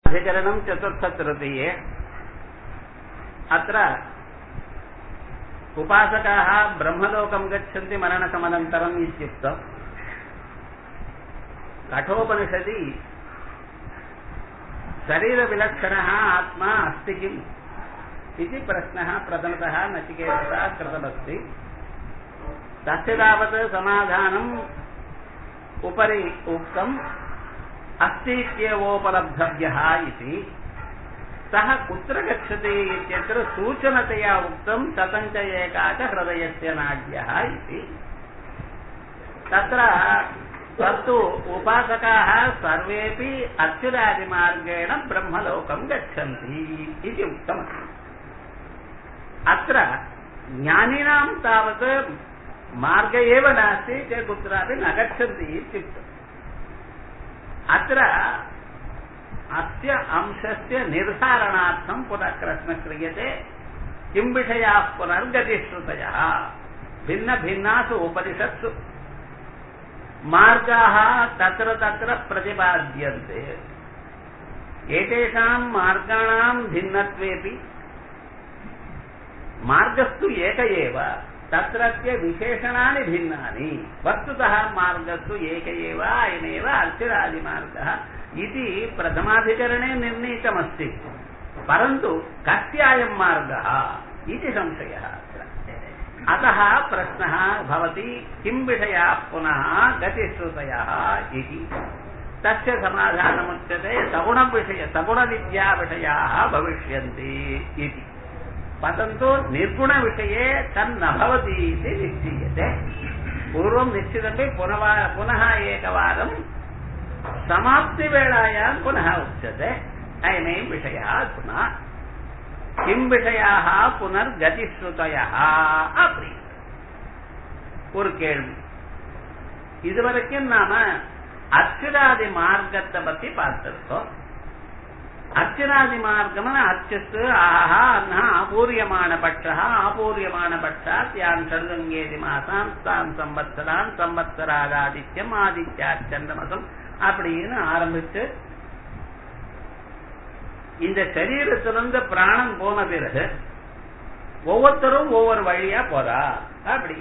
अधिकरणम् चतुर्थतृतीये अत्र उपासकाः ब्रह्मलोकम् गच्छन्ति मरणसमनन्तरम् इत्युक्तम् कठोपनिषदि शरीरविलक्षणः आत्मा अस्ति किम् इति प्रश्नः प्रथमतः नचिकेतः कृतमस्ति तस्य तावत् समाधानम् उपरि उक्तम् अस्तीत्येवोपलब्धव्यः इति सः कुत्र गच्छति इत्यत्र सूचनतया उक्तम् ततञ्च एका च हृदयस्य नाड्यः इति तत्र तत्तु उपासकाः सर्वेपि अच्युरादिमार्गेण ब्रह्मलोकम् गच्छन्ति इति उक्तमस्ति अत्र ज्ञानिनां तावत् मार्ग एव नास्ति ते कुत्रापि न गच्छन्ति इत्युक्तम् अत्र अस्य अंशस्य निर्धारणार्थं पुनः प्रश्नः क्रियते किं विषयाः पुनर्गतिश्रुतयः भिन्नभिन्नासु उपनिषत्सु मार्गाः तत्र तत्र प्रतिपाद्यन्ते एतेषां मार्गाणां भिन्नत्वेपि मार्गस्तु एक एव तत्रत्य विशेषणानि भिन्नानि वस्तुतः मार्गस्तु एक एव अयमेव अर्चिरादिमार्गः इति प्रथमाधिकरणे निर्णीतमस्ति परन्तु कस्यायं मार्गः इति संशयः अतः प्रश्नः भवति किं विषयाः पुनः गतिश्रुतयः इति तस्य समाधानमुच्यते सगुणविषय सगुणविद्याविषयाः भविष्यन्ति इति परन्तु निर्गुणविषये तन्न भवति इति निश्चीयते पूर्वं निश्चितमपि पुनः पुनः एकवारं समाप्तिवेलायां पुनः उच्यते अयमेव विषयः अधुना किं विषयाः புனர்கதிஸ்ருதயः அப்படி ஒரு கேள்வி இதுவரைக்கும் நாம அச்சுராதி மார்க்கத்தை பத்தி பார்த்திருக்கோம் அர்ச்சனாதி மார்க்கம்னு அர்ச்சஸ்து ஆஹா அண்ணா ஆபூரியமான பட்சா ஆபூரியமான பட்சாத் யான் சர்வங்கேதி மாசாம் தான் சம்பத்சரான் சம்பத்சராதாதித்யம் ஆதித்யாச்சந்திரமசம் அப்படின்னு ஆரம்பிச்சு இந்த சரீரத்திலிருந்து பிராணம் போன பிறகு ஒவ்வொருத்தரும் ஒவ்வொரு வழியா போறா அப்படி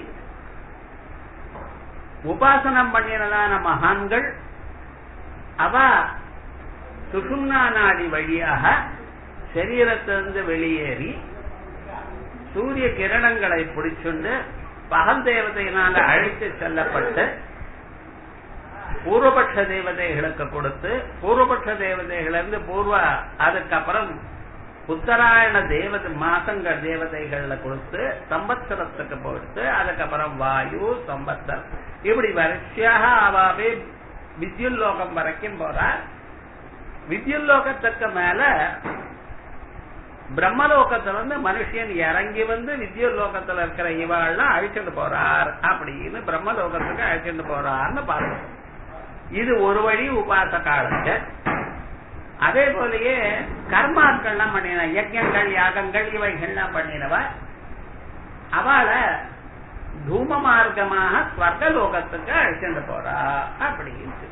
உபாசனம் பண்ணினதான மகான்கள் அவ சுஷும்னா நாடி வழியாக சரீரத்திலிருந்து வெளியேறி சூரிய கிரணங்களை பிடிச்சுண்டு பகல் தேவதையினால அழைத்து செல்லப்பட்டு பூர்வபட்ச தேவதைகளுக்கு கொடுத்து பூர்வபட்ச தேவதைகளிருந்து பூர்வ அதுக்கப்புறம் உத்தராயண தேவதை மாசங்கள் தேவதைகள்ல கொடுத்து சம்பத்சரத்துக்கு கொடுத்து அதுக்கப்புறம் வாயு சம்பத்தர் இப்படி வரிசையாக அவாவே வித்யுல்லோகம் வரைக்கும் போறார் வித்யுல்லோகத்துக்கு மேல பிரம்மலோகத்துல இருந்து மனுஷன் இறங்கி வந்து வித்யுல்லோகத்துல இருக்கிற இவாள்லாம் அழிச்சுட்டு போறார் அப்படின்னு பிரம்மலோகத்துக்கு அழிச்சுட்டு போறார்னு பார்க்கணும் இது ஒரு வழி உபாசகாலுக்கு அதே போலயே கர்மாக்கள்லாம் பண்ணின யஜ்யங்கள் யாகங்கள் இவைகள்லாம் பண்ணினவ அவளை தூம மார்க்கமாக ஸ்வர்கலோகத்துக்கு அழைச்சிட்டு போறா அப்படின்னு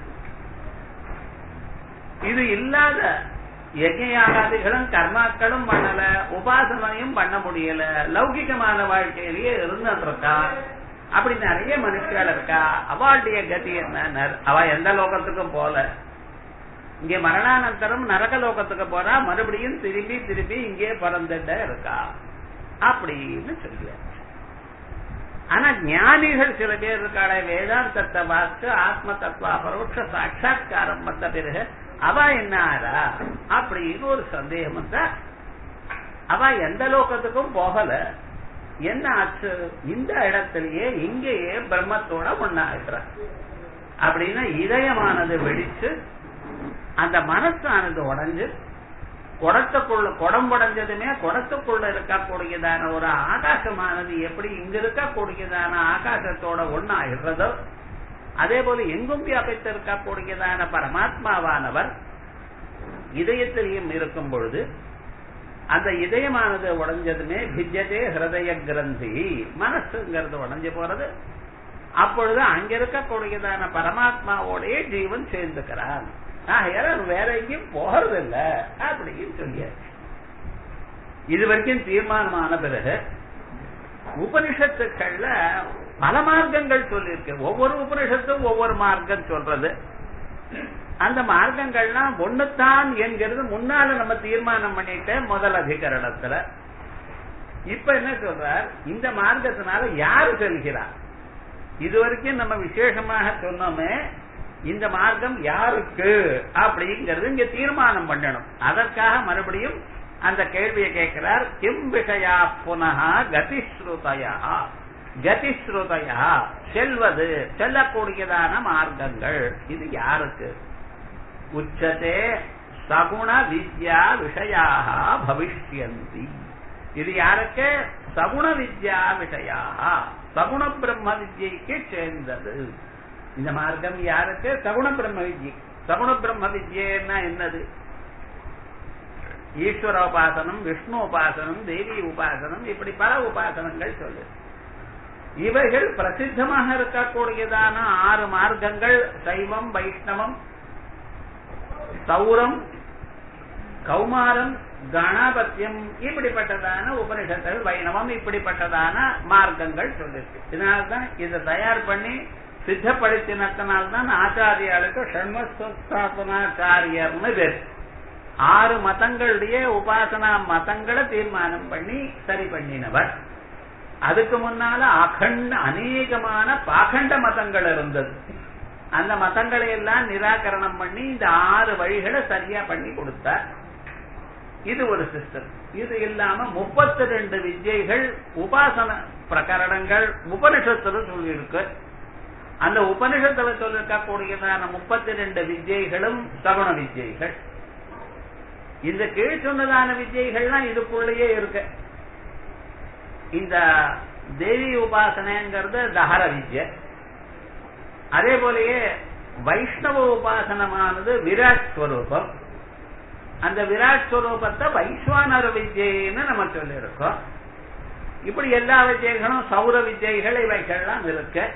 இது இல்லாத யஜ்யாகாதிகளும் கர்மாக்களும் பண்ணல உபாசனையும் பண்ண முடியல லௌகிகமான வாழ்க்கையிலேயே இருந்துருக்கா அப்படி நிறைய மனுஷர்கள் இருக்கா அவளுடைய கதி என்ன அவ எந்த லோகத்துக்கும் போல இங்க மரணானந்தரம் நரக லோகத்துக்கு போறா மறுபடியும் திரும்பி திரும்பி இங்கே பிறந்துட்ட இருக்கா அப்படின்னு சொல்லியாச்சு ஆனா ஞானிகள் சில பேர் இருக்காளே வேதாந்தத்தை வாக்கு ஆத்ம தத்துவ பரோட்ச சாட்சா்காரம் வந்த பிறகு அவ என்ன ஆறா அப்படின்னு ஒரு சந்தேகம் வந்தா அவ எந்த லோகத்துக்கும் போகல என்ன ஆச்சு இந்த இடத்திலேயே இங்கேயே பிரம்மத்தோட ஒன்னாகிற அப்படின்னா இதயமானது வெடிச்சு அந்த மனசானது உடஞ்சு குடத்துக்குள்ள குடம் உடஞ்சதுமே குடத்துக்குள்ள இருக்கக்கூடியதான ஒரு ஆகாசமானது எப்படி இங்க இருக்கக்கூடியதான ஆகாசத்தோட ஒன்னாகிறதோ அதே போல எங்கும் வியாபித்து இருக்கக்கூடியதான பரமாத்மாவானவர் இதயத்திலையும் இருக்கும் பொழுது அந்த இதயமானது உடஞ்சதுமே பிஜதே ஹிருதய கிரந்தி மனசுங்கிறது உடஞ்சு போறது அப்பொழுது அங்க இருக்கக்கூடியதான பரமாத்மாவோடே ஜீவன் சேர்ந்துக்கிறான் ஆகையால வேற எங்கேயும் போறது இல்ல அப்படின்னு சொல்லியாச்சு இது வரைக்கும் தீர்மானமான பிறகு உபனிஷத்துக்கள்ல பல மார்க்கங்கள் சொல்லியிருக்கு ஒவ்வொரு உபனிஷத்தும் ஒவ்வொரு மார்க்கம் சொல்றது அந்த மார்க்கங்கள்லாம் ஒண்ணுத்தான் என்கிறது முன்னால நம்ம தீர்மானம் பண்ணிட்ட முதல் அதிகரணத்துல இப்ப என்ன சொல்றார் இந்த மார்க்கத்தினால யாரு செல்கிறார் இது வரைக்கும் நம்ம விசேஷமாக சொன்னோமே இந்த மார்க்கம் யாருக்கு அப்படிங்கறது இங்க தீர்மானம் பண்ணணும் அதற்காக மறுபடியும் அந்த கேள்வியை கேட்கிறார் கிம் விஷயா புனகா கதிஸ்ருதயா கதிஸ்ருதயா செல்வது செல்லக்கூடியதான மார்க்கங்கள் இது யாருக்கு உச்சதே சகுண வித்யா விஷயாக பவிஷ்யந்தி இது யாருக்கு சகுண வித்யா விஷயாக சகுண பிரம்ம வித்யைக்கு சேர்ந்தது இந்த மார்க்கம் யாருக்கு சகுண பிரம்ம வித்யை சகுண பிரம்ம வித்யன்னா என்னது ஈஸ்வர உபாசனம் விஷ்ணு உபாசனம் தேவி உபாசனம் இப்படி பல உபாசனங்கள் சொல்லு இவைகள் பிரசித்தமாக இருக்கக்கூடியதான ஆறு மார்க்கங்கள் சைவம் வைஷ்ணவம் சௌரம் கௌமாரம் கணபத்தியம் இப்படிப்பட்டதான உபனிஷத்துகள் வைணவம் இப்படிப்பட்டதான மார்க்கங்கள் சொல்லிருக்கு இதனால்தான் இதை தயார் பண்ணி சித்தப்படுத்தினத்தினால்தான் ஆச்சாரியாளுக்கு ஷண்மஸ்தாபனாச்சாரியர்னு பேர் ஆறு மதங்களுடைய உபாசனா மதங்களை தீர்மானம் பண்ணி சரி பண்ணினவர் அதுக்கு முன்னால அகண்ட அநேகமான பாகண்ட மதங்கள் இருந்தது அந்த மதங்களை எல்லாம் நிராகரணம் பண்ணி இந்த ஆறு வழிகளை சரியா பண்ணி கொடுத்தார் இது ஒரு சிஸ்டம் இது இல்லாம முப்பத்தி ரெண்டு வித்யைகள் உபாசன பிரகரணங்கள் உபனிஷத்துல சொல்லியிருக்கு அந்த உபனிஷத்துல சொல்லிருக்கக்கூடியதான முப்பத்தி ரெண்டு வித்யைகளும் சகுண வித்யைகள் இந்த கீழ் சொன்னதான வித்யைகள்லாம் இதுக்குள்ளேயே இருக்கு இந்த தேவி உபாசனைங்கிறது தஹர வித்யை அதே போலயே வைஷ்ணவ உபாசனமானது விராட் ஸ்வரூபம் அந்த விராட் ஸ்வரூபத்தை வைஸ்வானர வித்யன்னு நம்ம சொல்லியிருக்கோம் இப்படி எல்லா வித்யைகளும் சௌர வித்யைகள் இவைகள்லாம் இருக்கு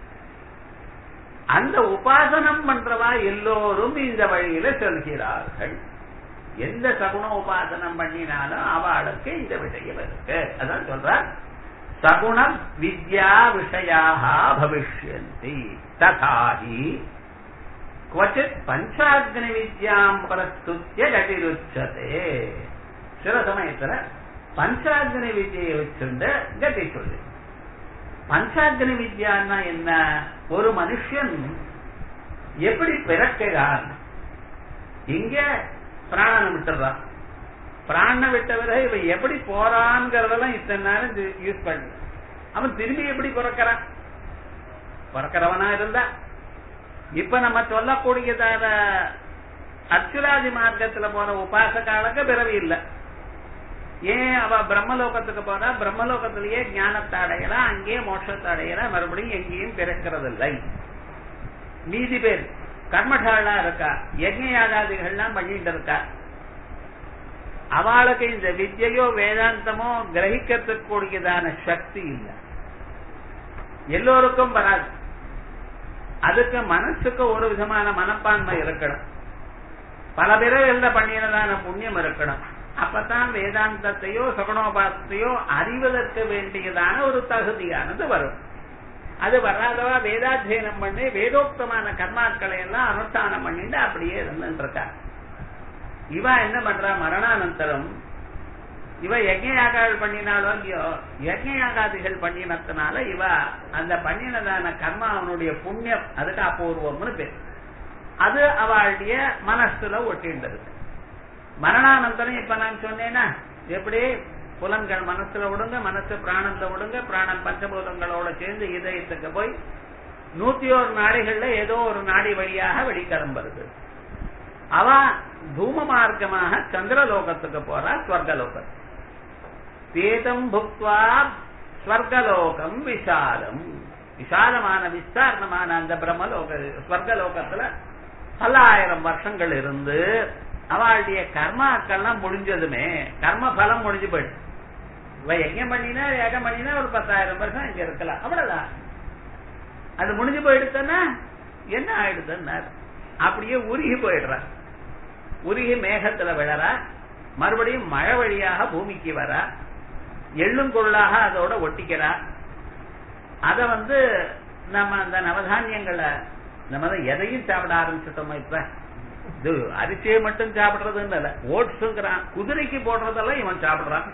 அந்த உபாசனம் பண்றவா எல்லோரும் இந்த வழியில செல்கிறார்கள் எந்த சகுண உபாசனம் பண்ணினாலும் அவளுக்கு இந்த விஷயம் இருக்கு அதான் சொல்ற சகுண வித்யா விஷயாக பவிஷ்யந்தி ததாஹி क्वचित् பஞ்சாக்னி வித்யாம் பிரஸ்துத்திய கதிருச்சதே சில சமயத்துல பஞ்சாக்னி வித்யை வச்சுண்டு கதி சொல்லு பஞ்சாக்னி வித்யான்னா என்ன ஒரு மனுஷன் எப்படி பிறக்கிறான் இங்க பிராணனை விட்டுறான் பிராண விட்ட பிறகு இவன் எப்படி போறான்ங்கிறதெல்லாம் இத்தனை நேரம் யூஸ் பண்ண அவன் திரும்பி எப்படி பிறக்கிறான் பிறக்கிறவனா இருந்தா இப்ப நம்ம சொல்லக்கூடியதான அச்சுராதி மார்க்கத்துல போற உபாசகாலுக்கு பிறவி இல்லை ஏன் அவ பிரம்மலோகத்துக்கு போறா பிரம்மலோகத்திலேயே ஞானத்தை அடையலாம் அங்கேயே மோட்சத்தை அடையலாம் மறுபடியும் எங்கேயும் பிறக்கிறது இல்லை மீதி பேர் கர்மசாலா இருக்கா யஜ்ய யாகாதிகள்லாம் பண்ணிட்டு இருக்கா அவளுக்கு இந்த வித்யையோ வேதாந்தமோ கிரகிக்கிறதுக்கு கூடியதான சக்தி இல்லை எல்லோருக்கும் வராது அதுக்கு மனசுக்கு ஒரு விதமான மனப்பான்மை இருக்கணும் பல பிறவில பண்ணினதான புண்ணியம் இருக்கணும் அப்பதான் வேதாந்தத்தையோ சகுணோபாசத்தையோ அறிவதற்கு வேண்டியதான ஒரு தகுதியானது வரும் அது வராதவா வேதாத்தியனம் பண்ணி வேதோக்தமான கர்மாக்களை எல்லாம் அனுஷ்டானம் பண்ணிட்டு அப்படியே இருந்துட்டு இருக்கா இவ என்ன பண்றா மரணானந்தரம் இவ யஜ்யாகால் பண்ணினாலும் இல்லையோ யஜ்யாகாதிகள் பண்ணினத்தினால இவ அந்த பண்ணினதான கர்மா அவனுடைய புண்ணியம் அதுக்கு அபூர்வம்னு பேர் அது அவளுடைய மனசுல ஒட்டின்றது மரணானந்தரம் இப்ப நான் சொன்னேன்னா எப்படி புலன்கள் மனசுல விடுங்க மனசு பிராணத்தை விடுங்க பிராணம் பஞ்சபூதங்களோட சேர்ந்து இதயத்துக்கு போய் நூத்தி ஒரு நாடிகள்ல ஏதோ ஒரு நாடி வழியாக வெளிக்கிளம்புறது அவ தூம மார்க்கமாக சந்திரலோகத்துக்கு போறா ஸ்வர்கலோகம் வேதம் புக்வா ஸ்வர்கலோகம் விஷாலம் விசாலமான விஸ்தாரணமான அந்த பிரம்மலோக ஸ்வர்கலோகத்துல பல்லாயிரம் வருஷங்கள் இருந்து அவளுடைய கர்மாக்கள்லாம் முடிஞ்சதுமே கர்ம பலம் முடிஞ்சு போயிடுச்சு இவ எங்க பண்ணினா ஏகம் பண்ணினா ஒரு பத்தாயிரம் வருஷம் இங்க இருக்கலாம் அவ்வளவுதான் அது முடிஞ்சு போயிடுச்சுன்னா என்ன ஆயிடுதுன்னா அப்படியே உருகி போயிடுறா உருகி மேகத்துல விழறா மறுபடியும் மழை வழியாக பூமிக்கு வரா எள்ளும் கொள்ளாக அதோட ஒட்டிக்கிறா அத வந்து நம்ம அந்த நவதானியங்களை நம்ம தான் எதையும் சாப்பிட ஆரம்பிச்சுட்டோமா இப்ப இது அரிசியை மட்டும் சாப்பிடுறதுன்னு இல்ல ஓட்ஸுங்கிறான் குதிரைக்கு போடுறதெல்லாம் இவன் சாப்பிடுறான்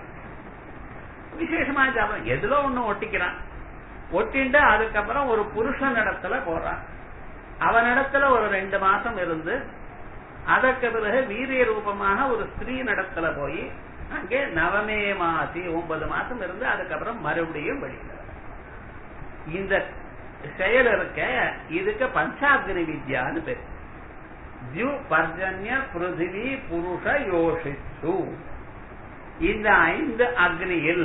விசேஷமா சாப்பிடுறான் எதுல ஒண்ணு ஒட்டிக்கிறான் ஒட்டிண்டு அதுக்கப்புறம் ஒரு புருஷன் இடத்துல போறான் அவனிடத்துல ஒரு ரெண்டு மாசம் இருந்து அதற்கு பிறகு வீரிய ரூபமாக ஒரு ஸ்திரீ நடத்துல போய் அங்கே நவமே மாசி ஒன்பது மாசம் இருந்து அதுக்கப்புறம் மறுபடியும் வெளியில இந்த செயல் இருக்க இதுக்கு பஞ்சாகிரி வித்யான்னு பேர் தியு பர்ஜன்ய பிருத்திவி புருஷ யோசிச்சு இந்த ஐந்து அக்னியில்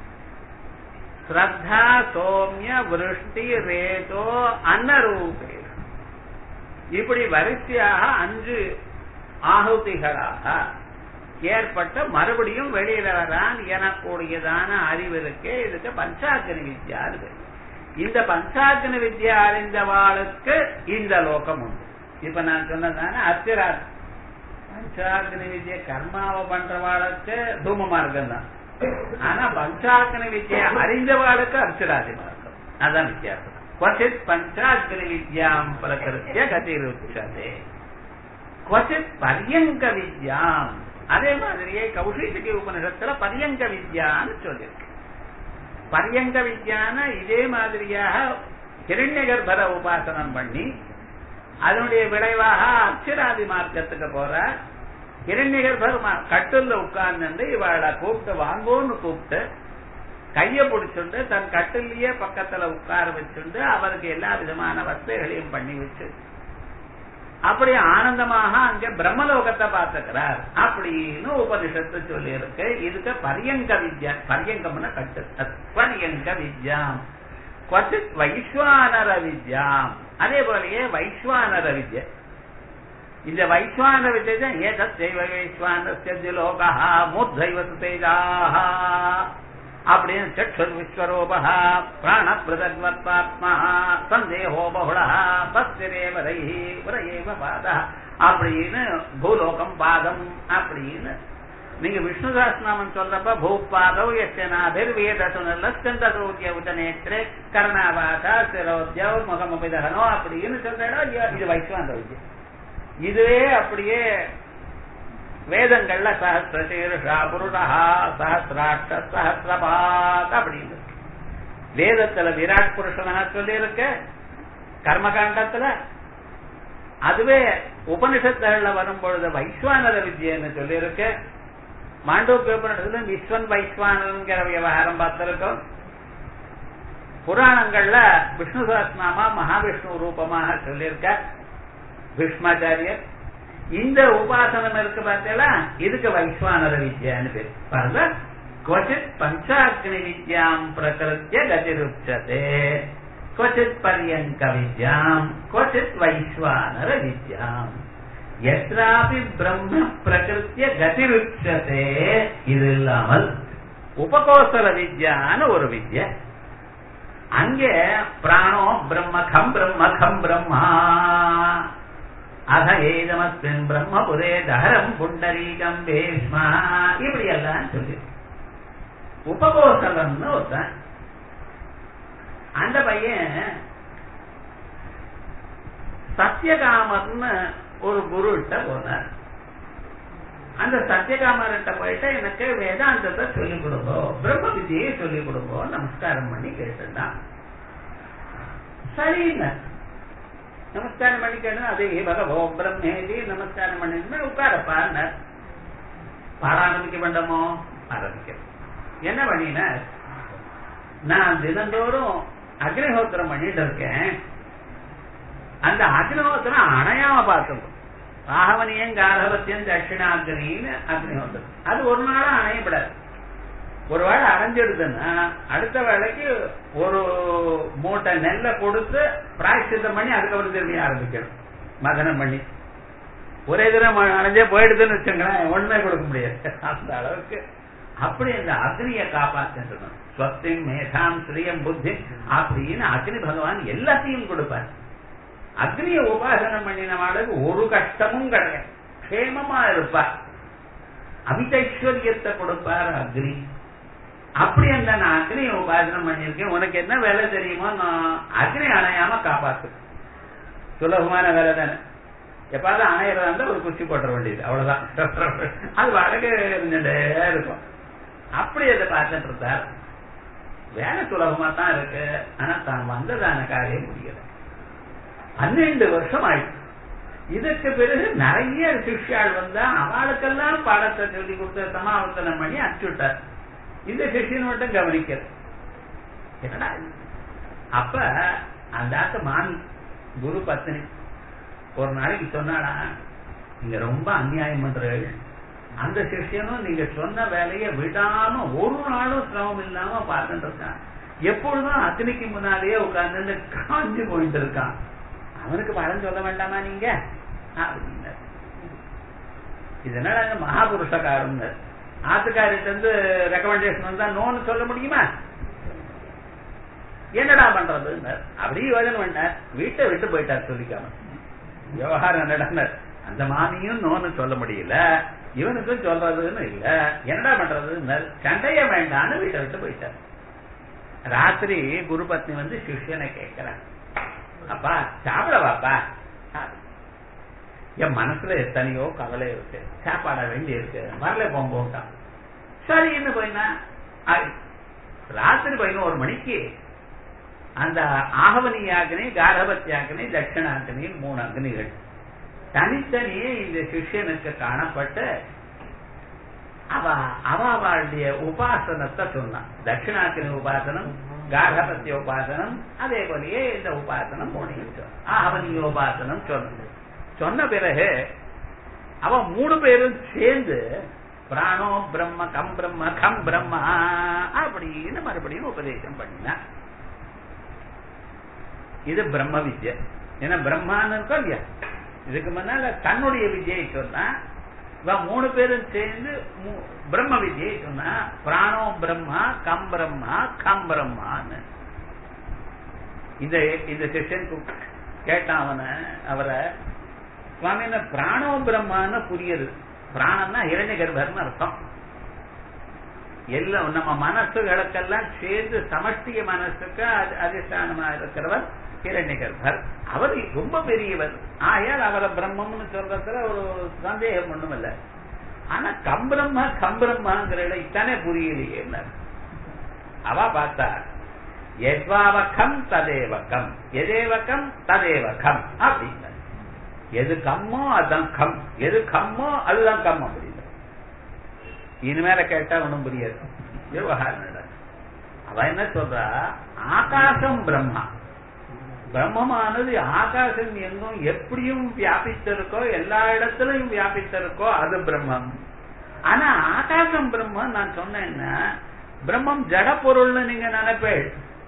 ஸ்ரத்தா சோமிய விருஷ்டி ரேதோ அன்னரூபே இப்படி வரிசையாக அஞ்சு ஆகுதிகளாக ஏற்பட்ட மறுபடியும் வெளியில வரான் எனக்கூடியதான அறிவு இருக்கு இதுக்கு பஞ்சாக்கினி வித்யா இருக்கு இந்த பஞ்சாக்கினி வித்யா அறிந்தவாளுக்கு இந்த லோகம் உண்டு இப்ப நான் சொன்னதான அத்திராத் பஞ்சாக்கினி வித்ய கர்மாவை பண்றவாளுக்கு தூம மார்க்கம் தான் ஆனா பஞ்சாக்கினி வித்யா அறிந்தவாளுக்கு அர்ச்சராதி மார்க்கம் அதான் வித்தியாசம் क्वचित् பஞ்சாக்கினி வித்யாம் பிரகிருத்திய கதிருச்சதே क्वचित् பரியங்க வித்யாம் அதே மாதிரியே கௌஷிக்கு உபனிஷத்துல பரியங்க வித்யான்னு சொல்லியிருக்கு பரியங்க வித்யான இதே மாதிரியாக கிரண்ய கர்ப்பர உபாசனம் பண்ணி அதனுடைய விளைவாக அக்ஷராதி மார்க்கத்துக்கு போற கிரண்ய கர்ப்பர் கட்டுல உட்கார்ந்து இவாளை கூப்பிட்டு வாங்கோன்னு கூப்பிட்டு கைய பிடிச்சுண்டு தன் கட்டிலேயே பக்கத்துல உட்கார வச்சுண்டு அவருக்கு எல்லா விதமான வசதிகளையும் பண்ணி வச்சு அப்படி ஆனந்தமாக அங்க பிரம்மலோகத்தை பார்த்துக்கிறார் அப்படின்னு உபனிஷத்து சொல்லி இருக்கு இதுக்கு பரியங்க வித்யா பரியங்கம்னா கட்டு பரியங்க வித்யாம் கொச்சித் வைஸ்வானர வித்யாம் அதே போலயே வைஸ்வானர வித்யா இந்த வைஸ்வான வித்யை தான் ஏதத் தெய்வ வைஸ்வானஸ்ய லோகா மூர்தைவ தேஜாஹா அப்படின்னு சற்றுர் விஸ்வரூபா பிராண பிரதத்வத்மா சந்தேகோ பகுள பஸ்திரேவரை உரையேவ பாத அப்படின்னு பூலோகம் பாதம் அப்படின்னு நீங்க விஷ்ணு சஹஸ்ரநாமம் சொல்றப்ப பூபாதவ் யசனாபிர் வேதசுனல்லஸ்கந்தரோத்திய உதநேத்ரே கர்ணாவாசா சிரோத்யவ் முகமபிதகனோ அப்படின்னு சொல்றா இது வைஸ்வாந்த வித்யம் இதுவே அப்படியே வேதங்கள்ல சஹசிரசீர்ஷா புருஷா சஹசிராட்ச சஹசிரபாத் அப்படின்னு வேதத்துல விராட் புருஷனா சொல்லி இருக்க கர்மகாண்டத்துல அதுவே உபனிஷத்துகள்ல வரும் பொழுது வைஸ்வானர வித்யன்னு சொல்லி இருக்கு மாண்டோக்கிய உபனிஷத்துல விஸ்வன் வைஸ்வானருங்கிற விவகாரம் பார்த்திருக்கோம் புராணங்கள்ல விஷ்ணு சஹஸ்நாமா மகாவிஷ்ணு ரூபமாக சொல்லியிருக்க பீஷ்மாச்சாரியர் இந்த உபாசனம் இருக்கு பார்த்தீங்களா இதுக்கு வைஸ்வானர வித்யான்னு பேர் பாருங்க क्वचित् पञ्चाग्नि विद्याम् प्रकृत्य गतिरुच्यते क्वचित् पर्यङ्क विद्याम् क्वचित् वैश्वानर विद्याम् எத்ராபி பிரம்ம பிரகிருத்திய கதிருச்சதே இது இல்லாமல் உபகோசல வித்யான்னு ஒரு வித்யா அங்கே பிராணோ பிரம்ம கம் பிரம்ம கம் பிரம்மா அத ஏதமஸ்மின் பிரம்மபுரே தஹரம் புண்டரீகம் பேஷ்மா இப்படி எல்லாம் சொல்லி உபகோசலம்னு ஒருத்தன் அந்த பையன் சத்தியகாமர்னு ஒரு குருகிட்ட போனார் அந்த சத்தியகாமர்கிட்ட போயிட்டு எனக்கு வேதாந்தத்தை சொல்லிக் கொடுங்கோ பிரம்ம வித்தியை சொல்லிக் கொடுங்கோ நமஸ்காரம் பண்ணி கேட்டுட்டான் சரிங்க நமஸ்காரம் பண்ணி கேட்டு அதே பகவோ பிரம்மேதி நமஸ்காரம் பண்ணி உட்காரப்பார் பாட ஆரம்பிக்க வேண்டாமோ ஆரம்பிக்க என்ன பண்ணினார் நான் தினந்தோறும் அக்னிஹோத்திரம் பண்ணிட்டு இருக்கேன் அந்த அக்னிஹோத்திரம் அணையாம பார்த்துக்கும் ராகவனியம் காரவத்தியம் தட்சிணாக்னின்னு அக்னிஹோத்திரம் அது ஒரு நாளும் அணையப்படாது ஒரு வேளை அடைஞ்சிடுதுன்னா அடுத்த வேலைக்கு ஒரு மூட்டை நெல்லை கொடுத்து பிராய்ச்சித்தம் பண்ணி அதுக்கப்புறம் திரும்பி ஆரம்பிக்கணும் மதனம் பண்ணி ஒரே தினம் அடைஞ்சே போயிடுதுன்னு வச்சுங்களேன் ஒண்ணுமே கொடுக்க முடியாது அந்த அளவுக்கு அப்படி இந்த அக்னியை காப்பாற்றணும் ஸ்வத்தின் மேதாம் ஸ்ரீயம் புத்தி அப்படின்னு அக்னி பகவான் எல்லாத்தையும் கொடுப்பார் அக்னிய உபாசனம் பண்ணினவாளுக்கு ஒரு கஷ்டமும் கிடையாது க்ஷேமமா இருப்பா அமிதைஸ்வரியத்தை கொடுப்பார் அக்னி அப்படி அந்த நான் அக்னியை உபாசனம் பண்ணியிருக்கேன் உனக்கு என்ன வேலை தெரியுமோ நான் அக்னி அணையாம காப்பாத்து சுலபமான வேலை தானே எப்பாவது அணையிறதா இருந்தா ஒரு குச்சி போட்டுற வேண்டியது அவ்வளவுதான் அது வழக்கு இருந்துட்டே இருக்கும் அப்படி அதை பார்த்துட்டு இருந்தார் வேலை சுலபமா தான் இருக்கு ஆனா தான் வந்ததான காரியம் முடியல பன்னெண்டு வருஷம் ஆயிடுச்சு இதற்கு பிறகு நிறைய சிஷ்யாள் வந்தா அவளுக்கெல்லாம் பாடத்தை சொல்லி கொடுத்த சமாவர்த்தனம் பண்ணி அனுப்பிச்சுட்டார் இந்த சிஷியன் மட்டும் கவனிக்கிறது என்னடா இது? அப்ப அந்த ஆத்த மாமி குரு பத்னி ஒரு நாளைக்கு சொன்னாடா நீங்க ரொம்ப அநியாயம் பண்றீர்கள் அந்த சிஷ்யனும் நீங்க சொன்ன வேலையை விடாம ஒரு நாளும் சிரமம் இல்லாம பார்த்துட்டு இருக்கான் எப்பொழுதும் அக்னிக்கு முன்னாலேயே உட்கார்ந்து காஞ்சு போயிட்டு இருக்கான் அவனுக்கு பலன் சொல்ல வேண்டாமா நீங்க அப்படின்னாரு. இதனால அந்த மகாபுருஷகாரம் ஆத்துக்காரிட்ட இருந்து ரெக்கமெண்டேஷன் வந்தா நோன்னு சொல்ல முடியுமா என்னடா பண்றது அப்படியே யோஜனை பண்ணார் வீட்டை விட்டு போயிட்டார் சொல்லிக்காம விவகாரம் என்னடா அந்த மாமியும் நோன்னு சொல்ல முடியல இவனுக்கும் சொல்றதுன்னு இல்ல என்னடா பண்றது சண்டைய வேண்டான்னு வீட்டை விட்டு போயிட்டார் ராத்திரி குருபத்னி வந்து சிஷ்யனை கேட்கிறான் அப்பா சாப்பிட வாப்பா என் மனசுல எத்தனையோ கவலை இருக்கு சாப்பாட வேண்டி இருக்கு வரல போங்கோட்டான் சரின்னு போயினா ராத்திரி பதினோரு மணிக்கு அந்த ஆகவனி யாக்கினி காரபத் யாக்கினி தட்சிணாக்கினி மூணு அக்னிகள் தனித்தனியே இந்த சிஷ்யனுக்கு காணப்பட்டு அவ அவளுடைய உபாசனத்தை சொன்னான் தட்சிணாக்கினி உபாசனம் கார்கபத்திய உபாசனம் அதே போலயே இந்த உபாசனம் மூணையும் சொன்னான் ஆகவனிய உபாசனம் சொன்னது சொன்ன பிறகு அவன் மூணு பேரும் சேர்ந்து பிராணோ பிரம்ம கம் பிரம்ம கம் பிரம்மா அப்படின்னு மறுபடியும் உபதேசம் பண்ணினான் இது பிரம்ம வித்யை ஏன்னா பிரம்மான்னு இருக்கோ இல்லையா இதுக்கு முன்னால தன்னுடைய வித்யை சொன்னா இவன் மூணு பேரும் சேர்ந்து மூ- பிரம்ம வித்யை சொன்னா பிராணோ பிரம்மா கம் பிரம்மா கம் பிரம்மான்னு இந்த இந்த செஷன் கேட்டான் அவனை அவரை சுவாமி என்ன பிராணோ பிரம்மான்னு புரியுது பிராணம்னா இரண்ய கர்ப்பர்னு அர்த்தம் எல்லாம் நம்ம மனசுகளுக்கெல்லாம் சேர்ந்து சமஷ்டிய மனசுக்கு அது அதிஷ்டானமா இருக்கிறவர் இரண்ய கர்ப்பர் அவர் ரொம்ப பெரியவர் ஆயால் அவரை பிரம்மம்னு சொல்றதுல ஒரு சந்தேகம் ஒண்ணும் இல்ல ஆனா கம்பிரம்ம கம்பிரம்மாங்கிற இத்தானே புரியலையே அவ பார்த்தா எத்வாவகம் ததேவகம் எதேவகம் ததேவகம் அப்படின்னா எது கம்மோ அதுதான் கம் எது கம்மோ அதுதான் கம் அப்படின்னு இனிமேல கேட்டா ஒண்ணும் புரியாது விவகாரம் இல்ல. அவ என்ன சொல்றா ஆகாசம் பிரம்மா பிரம்மமானது ஆகாசம் எங்கும் எப்படியும் வியாபித்திருக்கோ எல்லா இடத்திலும் வியாபித்திருக்கோ அது பிரம்மம் ஆனா ஆகாசம் பிரம்மம் நான் சொன்னேன்னா பிரம்மம் ஜட பொருள்னு நீங்க நினைப்பேள்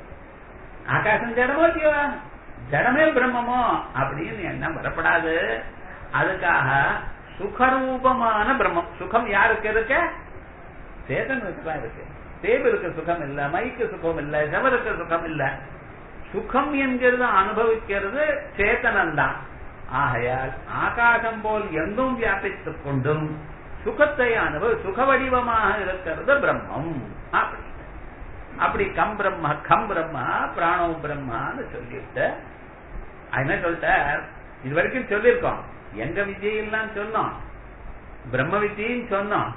ஆகாசம் ஜடமோ இல்லையோ ஜடமே பிரம்மமோ அப்படின்னு எண்ணம் வரப்படாது அதுக்காக சுகரூபமான பிரம்மம் சுகம் யாருக்கு இருக்க சேதனுக்கு தான் இருக்கு தேவருக்கு சுகம் இல்ல மைக்கு சுகம் இல்ல செவருக்கு சுகம் இல்ல சுகம் என்கிறது அனுபவிக்கிறது சேத்தனம்தான் ஆகையால் ஆகாசம் போல் எங்கும் வியாபித்துக் கொண்டும் சுகத்தை அனுபவ சுக வடிவமாக இருக்கிறது பிரம்மம் அப்படி அப்படி கம் பிரம்மா கம் பிரம்மா பிராணோ பிரம்மான்னு சொல்லிட்டு என்ன சொல்லிட்டார் இது வரைக்கும் சொல்லியிருக்கோம் எங்க விஜயெல்லாம் சொன்னோம் பிரம்ம வித்தியும் சொன்னோம்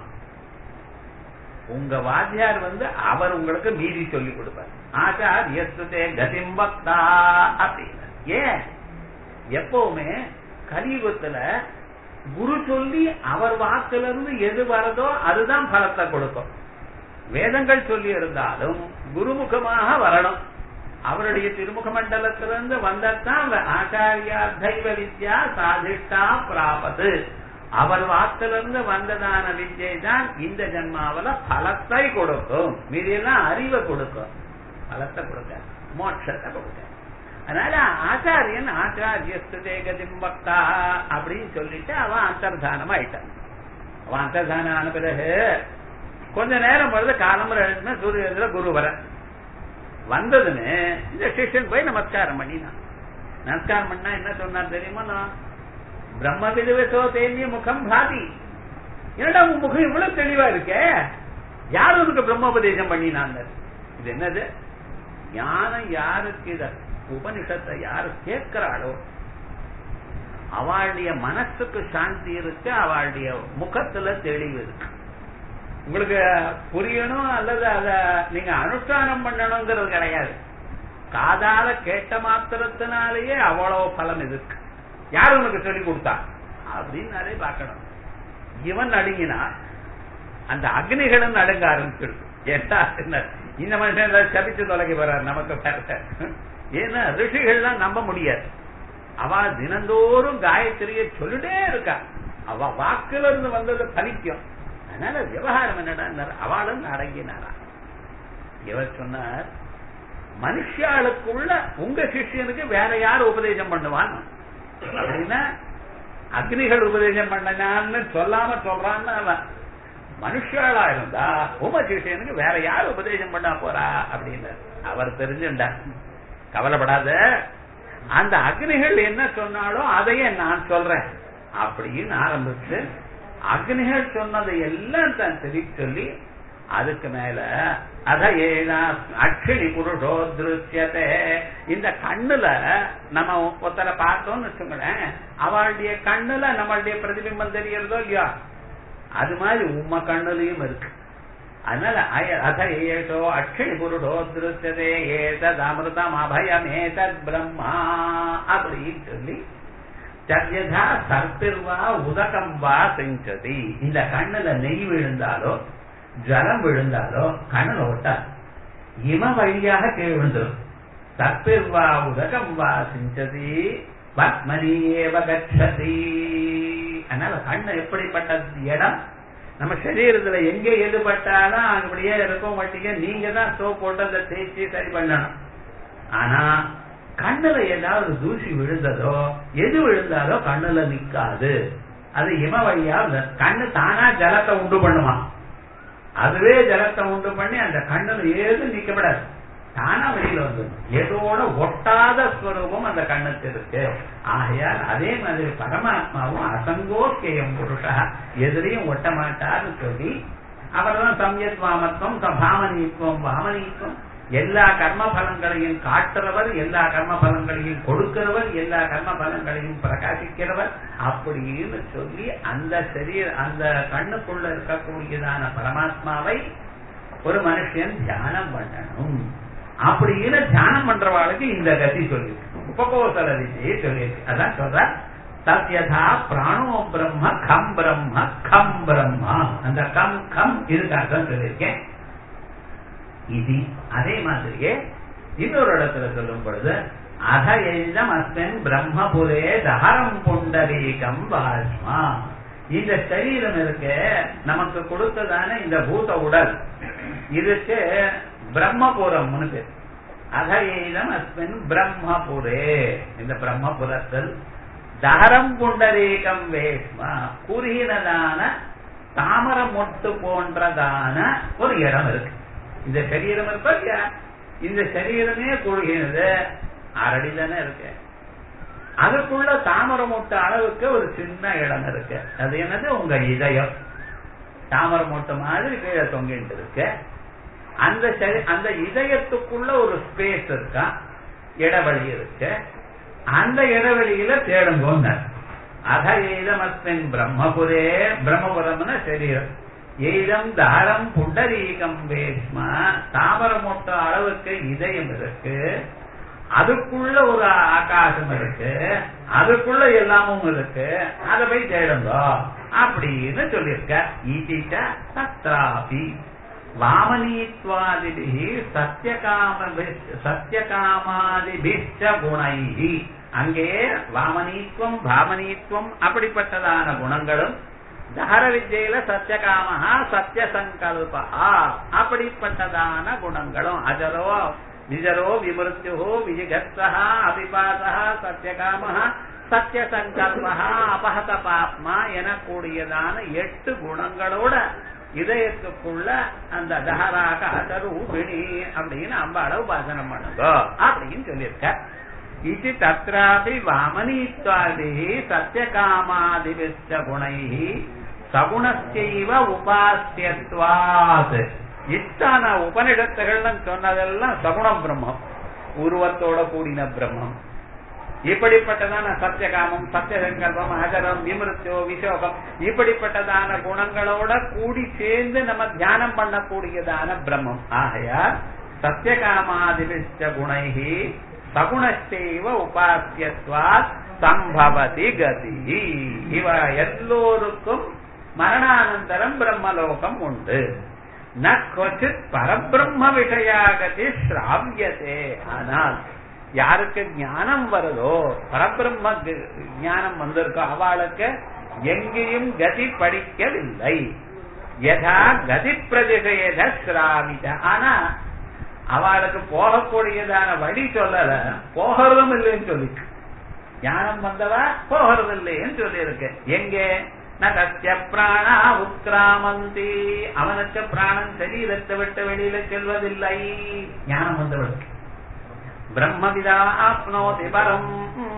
உங்க வாத்தியார் வந்து அவர் உங்களுக்கு மீறி சொல்லி கொடுப்பார் ஆச்சார் எஸ்தே கதிம் பக்தா அப்படின்னு ஏன் எப்பவுமே கலியுகத்துல குரு சொல்லி அவர் வாக்குல இருந்து எது வரதோ அதுதான் பலத்தை கொடுக்கும் வேதங்கள் சொல்லி இருந்தாலும் குருமுகமாக வரணும் அவருடைய திருமுக மண்டலத்திலிருந்து வந்தத்தான் ஆச்சாரியா தெய்வ வித்யா சாதிஷ்டா பிராபது அவர் வாக்கிலிருந்து வந்ததான வித்யை தான் இந்த ஜென்மாவில பலத்தை கொடுக்கும் மீதியெல்லாம் அறிவை கொடுக்கும் பலத்தை கொடுக்க மோட்சத்தை கொடுக்க அதனால ஆச்சாரியன் ஆச்சாரியஸ்துதே கதிம் பக்தா அப்படின்னு சொல்லிட்டு அவன் அந்தர்தானம் ஆயிட்டான் அவன் அந்தர்தானம் ஆன பிறகு கொஞ்ச நேரம் பொழுது காலம்பரம் எழுதுனா சூரியத்துல குரு வர வந்ததுன்னு இந்த சிஷ்யன் போய் நமஸ்காரம் பண்ணினான் நமஸ்காரம் பண்ணா என்ன சொன்னார் தெரியுமா நான் பிரம்ம விதுவசோ தேனிய முகம் பாதி என்னடா உன் முகம் இவ்வளவு தெளிவா இருக்கே யார் உனக்கு பிரம்மோபதேசம் பண்ணினாங்க இது என்னது ஞானம் யாருக்கு இத உபனிஷத்தை யாரு கேட்கிறாளோ அவளுடைய மனசுக்கு சாந்தி இருக்கு அவளுடைய முகத்துல தெளிவு இருக்கு உங்களுக்கு புரியணும் அல்லது அத நீங்க அனுஷ்டானம் பண்ணணுங்கிறது கிடையாது காதால கேட்ட மாத்திரத்தினாலேயே அவ்வளவு பலன் இருக்கு யார் உனக்கு சொல்லி கொடுத்தா அப்படின்னு பார்க்கணும் இவன் நடுங்கினா அந்த அக்னிகளும் நடுங்க ஆரம்பிச்சிருக்கு ஏன்னா இந்த மனுஷன் சபிச்சு தொலைக்க போறார் நமக்கு வேற ஏன்னா ரிஷிகள்லாம் நம்ப முடியாது அவ தினந்தோறும் காயத்ரியை சொல்லிட்டே இருக்கா அவ வாக்குல இருந்து வந்தது பலிக்கும் அதனால விவகாரம் என்னடா அவளும் அடங்கினாரா இவர் சொன்னார் மனுஷாளுக்குள்ள உங்க சிஷியனுக்கு வேற யார் உபதேசம் பண்ணுவான் அப்படின்னா அக்னிகள் உபதேசம் பண்ணனான்னு சொல்லாம சொல்றான்னு அவன் மனுஷாளா இருந்தா உம சிஷியனுக்கு வேற யார் உபதேசம் பண்ணா போறா அப்படின்னு அவர் தெரிஞ்சுண்டா கவலைப்படாத அந்த அக்னிகள் என்ன சொன்னாலும் அதையே நான் சொல்றேன் அப்படின்னு ஆரம்பிச்சு அக்னிகள் சொன்னதை எல்லாம் தான் தெரி சொல்லி அதுக்கு மேல அத ஏனா அக்ஷினி புருஷோ திருஷ்யத்தை இந்த கண்ணுல நம்ம ஒருத்தரை பார்த்தோம்னு வச்சுங்களேன் அவளுடைய கண்ணுல நம்மளுடைய பிரதிபிம்பம் தெரியறதோ இல்லையா அது மாதிரி உம்ம கண்ணுலயும் இருக்கு அதனால அத ஏஷோ அக்ஷிணி புருடோ திருத்ததே ஏதத் அமிர்தம் அபயம் ஏதத் பிரம்மா அப்படின்னு சொல்லி சத்யதா சர்பிர்வா உதகம் வா செஞ்சதி இந்த கண்ணுல நெய் விழுந்தாலோ ஜலம் விழுந்தாலோ கண்ணுல ஒட்டாது இம வழியாக கீழ் விழுந்துடும் சர்பிர்வா உதகம் வா செஞ்சதி பத்மனி ஏவ கச்சதி அதனால கண்ணு எப்படிப்பட்ட இடம் நம்ம சரீரத்துல எங்க எதுபட்டாலும் அப்படியே இருக்கும் வட்டிங்க நீங்க தான் சோப் போட்டு அதை தேய்ச்சி சரி பண்ணணும் ஆனா கண்ணுல ஏதாவது தூசி விழுந்ததோ எது விழுந்தாலோ கண்ணுல நிக்காது அது இம வழியா கண்ணு தானா ஜலத்தை உண்டு பண்ணுமா அதுவே ஜலத்தை உண்டு பண்ணி அந்த கண்ணுல ஏது நிக்கப்படாது தானா வெளியில வந்துடும் எதோட ஒட்டாத ஸ்வரூபம் அந்த கண்ணுக்கு இருக்கு ஆகையால் அதே மாதிரி பரமாத்மாவும் அசங்கோக்கியம் புருஷா எதிரையும் ஒட்ட மாட்டார்னு சொல்லி அவர்தான் சம்யத் வாமத்துவம் பாமனீத்துவம் வாமனீத்துவம் எல்லா கர்ம பலங்களையும் காட்டுறவர் எல்லா கர்ம பலங்களையும் கொடுக்கிறவர் எல்லா கர்ம பலங்களையும் பிரகாசிக்கிறவர் அப்படின்னு சொல்லி அந்த சரீர அந்த கண்ணுக்குள்ள இருக்கக்கூடியதான பரமாத்மாவை ஒரு மனுஷன் தியானம் பண்ணணும் அப்படின்னு தியானம் பண்றவாளுக்கு இந்த கதி சொல்லி உபகோசல விதியை சொல்லியிருக்கு அதான் சொல்ற சத்யதா பிராணோ பிரம்ம கம் பிரம்ம கம் பிரம்மா அந்த கம் கம் இதுக்காக சொல்லியிருக்கேன் இது அதே மாதிரியே இன்னொரு இடத்துல சொல்லும் பொழுது அத எழுதம் அஸ்மின் பிரம்மபுரே தஹரம் புண்டரீகம் வாஸ்மா இந்த சரீரம் இருக்கு நமக்கு கொடுத்ததான இந்த பூத உடல் இதுக்கு பிரம்மபுரம்னு பேர் அதையிடம் அஸ்மின் பிரம்மபுரே இந்த பிரம்மபுரத்தில் தகரம் புண்டரீகம் வேஷ்மா குறுகினதான தாமர மொட்டு போன்றதான ஒரு இடம் இருக்கு இந்த சரீரம் இருப்பா இல்லையா இந்த சரீரமே குறுகினது அரடி தானே இருக்கு அதுக்குள்ள தாமர மூட்டை அளவுக்கு ஒரு சின்ன இடம் இருக்கு அது என்னது உங்க இதயம் தாமர மூட்டை மாதிரி கீழே தொங்கிட்டு இருக்கு அந்த அந்த இதயத்துக்குள்ள ஒரு ஸ்பேஸ் இருக்கா இடைவெளி இருக்கு அந்த இடைவெளியில தேடுங்கோங்க அத ஏதமஸ்மின் பிரம்மபுரே பிரம்மபுரம்னா சரீரம் ஏதம் தாரம் புண்டரீகம் வேஷ்மா தாமர மூட்டை அளவுக்கு இதயம் இருக்கு அதுக்குள்ள ஒரு ஆகாசம் இருக்கு அதுக்குள்ள எல்லாமும் இருக்கு அதை போய் தேடுங்க அப்படின்னு சொல்லியிருக்க ஈட்டிட்ட சத்ராபி வாமனீத்வாதிபிகி சத்தியகாம சத்தியகாமாதிபிஷ்ட குணைகி அங்கே வாமனீத்துவம் பாமனீத்துவம் அப்படிப்பட்டதான குணங்களும் தஹர வித்யில சத்தியகாமஹா சத்திய சங்கல்பா அப்படிப்பட்டதான குணங்களும் அஜரோ நிஜரோ விமிருத்யோ விஜிகத்ஸா அபிபாசா சத்தியகாமஹா சத்திய சங்கல்பா அபஹத பாப்மா எனக்கூடியதான எட்டு குணங்களோட இதயத்துக்குள்ள அந்த தஹராக அசரூபிணி அப்படின்னு அம்பாள உபாசனம் பண்ணுங்க அப்படின்னு சொல்லியிருக்க इति तत्रापि वामनीत्वादिः सत्यकामादिभिश्च गुणैः சகுணஸ்யைவ உபாசியத்வாத் இத்தனை உபனிடத்துகள்னு சொன்னதெல்லாம் சகுணம் பிரம்மம் உருவத்தோட கூடின பிரம்மம் இப்படிப்பட்டதான சத்தியகாமம் சத்தியசங்கல்பம் அகரம் விமிருத்தோ விசோகம் இப்படிப்பட்டதான குணங்களோட கூடி சேர்ந்து நம்ம தியானம் பண்ணக்கூடியதான பிரம்மம் ஆகையால் சத்தியகாமாதிபிஷ்ட குணைகி சகுணஸ்தேவ உபாசியத்வாத் சம்பவதி கதி இவ எல்லோருக்கும் மரணானந்தரம் பிரம்மலோகம் உண்டு ந கொச்சித் பரபிரம்ம விஷயாகதி ஸ்ராவியதே ஆனால் யாருக்கு ஞானம் வருதோ பரபிரம்ம ஞானம் வந்திருக்கோ அவளுக்கு எங்கேயும் கதி படிக்கவில்லை யதா கதி பிரதிஷேத ஸ்ராவித ஆனா அவளுக்கு போகக்கூடியதான வழி சொல்லல போகிறதும் இல்லைன்னு சொல்லிட்டு ஞானம் வந்தவா போகிறது இல்லைன்னு சொல்லி இருக்கு எங்கே நகத்திய பிராணா உத்கிராமந்தி அவனுக்கு பிராணம் சரீரத்தை விட்டு வெளியில செல்வதில்லை ஞானம் வந்தவளுக்கு பிரம்மவிதா ஆப்னோதி பரம்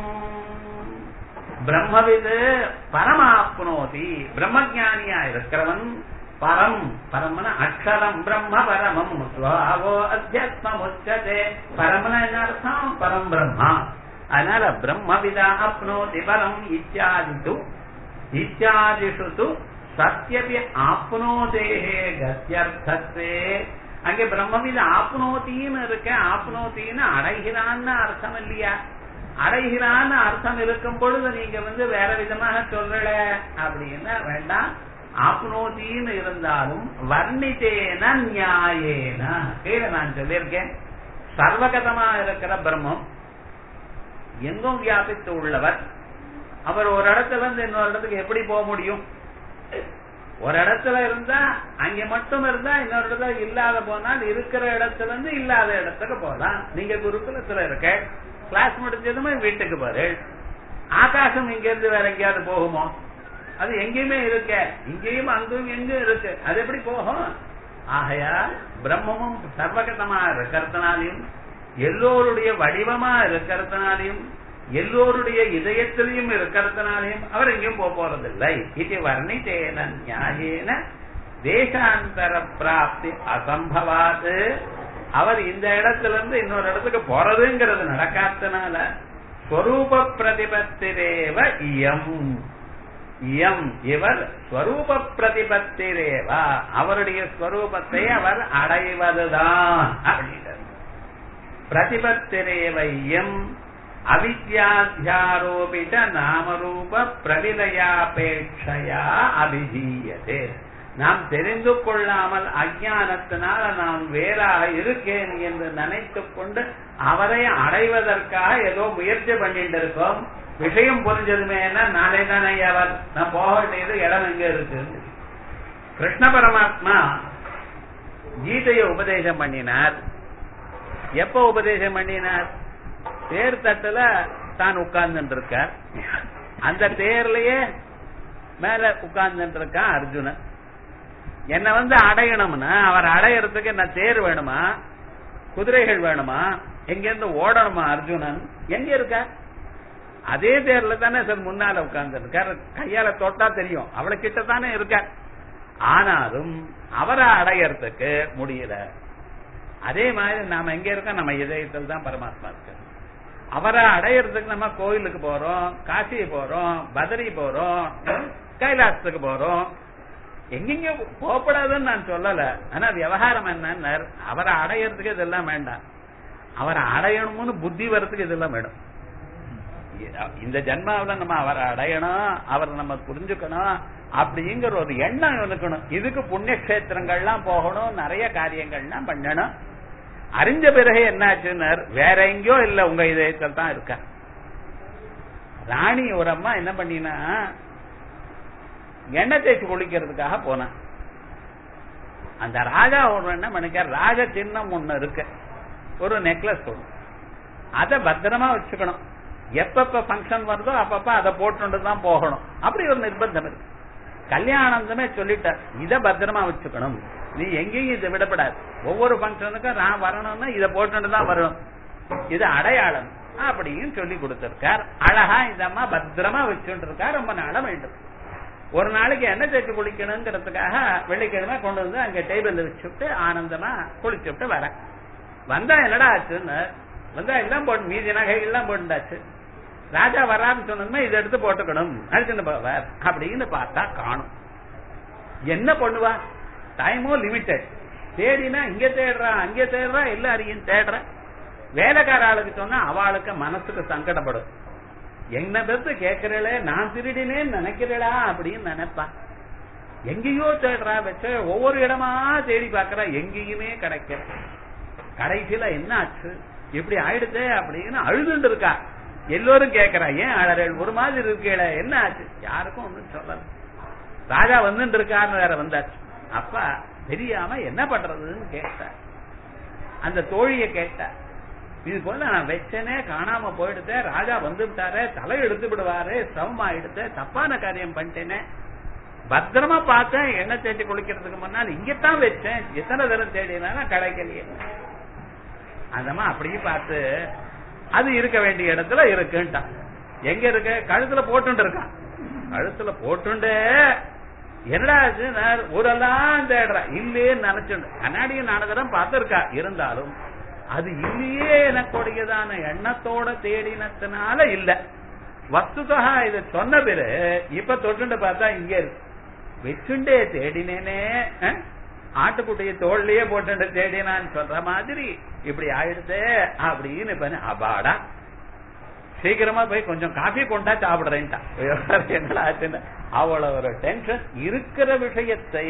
பிரம்மவிது பரமாப்னோதி பிரம்மஜானியா இருக்கிறவன் பரம் பரமன அக்ஷரம் பிரம்ம பரமம் ஸ்வாவோ அத்தியாத்மம் உச்சதே பரமன என்ன அர்த்தம் பரம் பிரம்மா அதனால பிரம்மவிதா அப்னோதி பரம் இத்தியாதிது இத்தியாதிஷு து சத்யபி ஆப்னோதேஹே கத்தியர்த்தத்தே அங்கே பிரம்மவித ஆப்னோத்தின்னு இருக்க ஆப்னோத்தின்னு அடைகிறான்னு அர்த்தம் இல்லையா அடைகிறான்னு அர்த்தம் இருக்கும் பொழுது நீங்க வந்து வேற விதமாக சொல்லல அப்படின்னா வேண்டாம் ஆப்னோத்தின்னு இருந்தாலும் வர்ணித்தேன நியாயேன கீழே நான் சொல்லியிருக்கேன் சர்வகதமா இருக்கிற பிரம்மம் எங்கும் வியாபித்து உள்ளவர் அவர் ஒரு இடத்துல இருந்து இன்னொரு இடத்துக்கு எப்படி போக முடியும் ஒரு இடத்துல இருந்தா அங்க மட்டும் இருந்தா இன்னொரு இடத்துல இல்லாத போனால் இருக்கிற இடத்துல இருந்து இல்லாத இடத்துக்கு போகலாம் நீங்க குருகுலத்துல இருக்க கிளாஸ் முடிஞ்சதுமே வீட்டுக்கு போரு ஆகாசம் இங்க இருந்து வேற எங்கேயாவது போகுமோ அது எங்கேயுமே இருக்க இங்கேயும் அங்கும் எங்கும் இருக்கு அது எப்படி போகும் ஆகையா பிரம்மமும் சர்வகதமா இருக்கிறதுனாலையும் எல்லோருடைய வடிவமா இருக்கிறதுனாலையும் எல்லோருடைய இதயத்திலையும் இருக்கிறதுனாலையும் அவர் எங்கேயும் போக போறதில்லை இது வர்ணித்தேன நியாயேன தேசாந்தர பிராப்தி அசம்பவாது அவர் இந்த இடத்துல இருந்து இன்னொரு இடத்துக்கு போறதுங்கிறது நடக்காதனால ஸ்வரூப பிரதிபத்திரேவ இயம் இயம் இவர் ஸ்வரூப பிரதிபத்திரேவா அவருடைய ஸ்வரூபத்தை அவர் அடைவதுதான் அப்படின்றது பிரதிபத்திரேவ இயம் அவித்யாத்தியாரோபித நாமரூப பிரவிலயாபேட்சையா அபிதீயதே நாம் தெரிந்து கொள்ளாமல் அஜானத்தினால நான் வேறாக இருக்கேன் என்று நினைத்துக் கொண்டு அவரை அடைவதற்காக ஏதோ முயற்சி பண்ணிட்டு இருக்கோம் விஷயம் புரிஞ்சதுமே நாளை தானே அவர் நான் போக வேண்டியது இடம் எங்க இருக்கு கிருஷ்ண பரமாத்மா கீதையை உபதேசம் பண்ணினார் எப்ப உபதேசம் பண்ணினார் தேர் தட்டுல தான் உட்கார்ந்து இருக்கார் அந்த தேர்லயே மேல உட்கார்ந்து இருக்கான் அர்ஜுனன் என்ன வந்து அடையணும்னா அவர் அடையறதுக்கு என்ன தேர் வேணுமா குதிரைகள் வேணுமா எங்க இருந்து ஓடணுமா அர்ஜுனன் எங்க இருக்க அதே தேர்ல தானே சார் முன்னால உட்கார்ந்து இருக்கார் கையால தொட்டா தெரியும் அவளை கிட்ட தானே இருக்கார் ஆனாலும் அவரை அடையறதுக்கு முடியல அதே மாதிரி நாம எங்க இருக்கோம் நம்ம இதயத்தில் தான் பரமாத்மா இருக்கு அவரை அடையறதுக்கு நம்ம கோயிலுக்கு போறோம் காசி போறோம் பதரி போறோம் கைலாசத்துக்கு போறோம் எங்கெங்க போகப்படாதுன்னு நான் சொல்லல ஆனா விவகாரம் என்ன அவரை அடையறதுக்கு இதெல்லாம் வேண்டாம் அவரை அடையணும்னு புத்தி வர்றதுக்கு இதெல்லாம் வேணும் இந்த ஜென்மாவில நம்ம அவரை அடையணும் அவரை நம்ம புரிஞ்சுக்கணும் அப்படிங்கிற ஒரு எண்ணம் இருக்கணும் இதுக்கு புண்ணிய கஷேத்திரங்கள்லாம் போகணும் நிறைய காரியங்கள்லாம் பண்ணணும் அறிஞ்ச பிறகு என்னாச்சுன்னு வேற எங்கேயோ இல்ல உங்க இதயத்தில் தான் இருக்க ராணி ஒரு அம்மா என்ன பண்ணினா எண்ணெய் தேய்ச்சி குளிக்கிறதுக்காக போனான் அந்த ராஜா ஒரு என்ன பண்ணிக்க ராஜ சின்னம் ஒண்ணு இருக்கு ஒரு நெக்லஸ் ஒண்ணு அதை பத்திரமா வச்சுக்கணும் எப்பப்ப ஃபங்க்ஷன் வருதோ அப்பப்ப அதை போட்டு தான் போகணும் அப்படி ஒரு நிர்பந்தம் இருக்கு கல்யாணந்தமே சொல்லிட்டார் இத பத்திரமா வச்சுக்கணும் நீ எங்கேயும் இதை விடப்படாது ஒவ்வொரு ஃபங்க்ஷனுக்கும் நான் வரணும்னா இதை போட்டு தான் வரணும் இது அடையாளம் அப்படின்னு சொல்லி கொடுத்திருக்கார் அழகா இந்த அம்மா பத்திரமா வச்சுட்டு இருக்கா ரொம்ப நாள வேண்டும் ஒரு நாளைக்கு எண்ணெய் தேய்ச்சி குளிக்கணுங்கிறதுக்காக வெள்ளிக்கிழமை கொண்டு வந்து அங்க டேபிள்ல வச்சுட்டு ஆனந்தமா குளிச்சுட்டு வரேன் வந்தா என்னடா ஆச்சுன்னு வந்தா எல்லாம் போட்டு மீதி நகை எல்லாம் போட்டுண்டாச்சு ராஜா வரான்னு சொன்னதுமே இதை எடுத்து போட்டுக்கணும் அடிச்சுட்டு போவார் அப்படின்னு பார்த்தா காணும் என்ன பண்ணுவா டைமும் லிமிட்டட் தேடினா இங்க தேடுறா அங்க தேடுறா எல்லாரையும் தேடுற வேலைக்கார ஆளுக்கு சொன்னா அவளுக்கு மனசுக்கு சங்கடப்படும் என்ன பெருத்து கேட்கிறளே நான் திருடினேன்னு நினைக்கிறடா அப்படின்னு நினைப்பா எங்கேயோ தேடுறா வச்ச ஒவ்வொரு இடமா தேடி பாக்குறா எங்கேயுமே கிடைக்கல கடைசியில என்ன ஆச்சு இப்படி ஆயிடுச்சே அப்படின்னு அழுதுண்டு இருக்கா எல்லோரும் கேட்கறா ஏன் அழறேள் ஒரு மாதிரி இருக்கேள என்ன ஆச்சு யாருக்கும் ஒண்ணும் சொல்லல ராஜா வந்துட்டு இருக்காருன்னு வேற வந்தாச்சு அப்பா தெரியாம என்ன பண்றதுன்னு கேட்டார் அந்த தோழிய கேட்டார் இது போல நான் வச்சனே காணாம போயிடுத்தேன் ராஜா வந்து விட்டாரே தலை எடுத்து விடுவாரு சமமா எடுத்து தப்பான காரியம் பண்ணிட்டேனே பத்திரமா பார்த்தேன் எண்ணெய் தேய்ச்சி குளிக்கிறதுக்கு முன்னால் இங்கத்தான் வச்சேன் எத்தனை தரம் தேடினாலும் கிடைக்கலையே அந்தமா அப்படியே பார்த்து அது இருக்க வேண்டிய இடத்துல இருக்குன்ட்டான் எங்க இருக்கு கழுத்துல போட்டுண்டு இருக்கான் கழுத்துல போட்டுண்டு என்னடா ஆச்சு நான் ஊரெல்லாம் தேடுறா இல்லேன்னு நினைச்சுண்டு கண்ணாடியை நானதான் பார்த்திருக்கா இருந்தாலும் அது இல்லையே எனக்குடையதான எண்ணத்தோட தேடினத்தினால இல்ல வஸ்துதா இத சொன்ன பிறகு இப்ப தொட்டுண்டு பார்த்தா இங்க இருக்கு வச்சுண்டே தேடினேனே அஹ், ஆட்டுக்குட்டிய தோல்லையே போட்டு தேடினான்னு சொல்ற மாதிரி இப்படி ஆயிடுதே அப்படின்னு இப்ப அபாடா சீக்கிரமா போய் கொஞ்சம் காஃபி கொண்டா சாப்பிடுறேன்ட்டா என்னடா ஆச்சுன்னு அவ்வளவு ஒரு டென்ஷன் இருக்கிற விஷயத்தை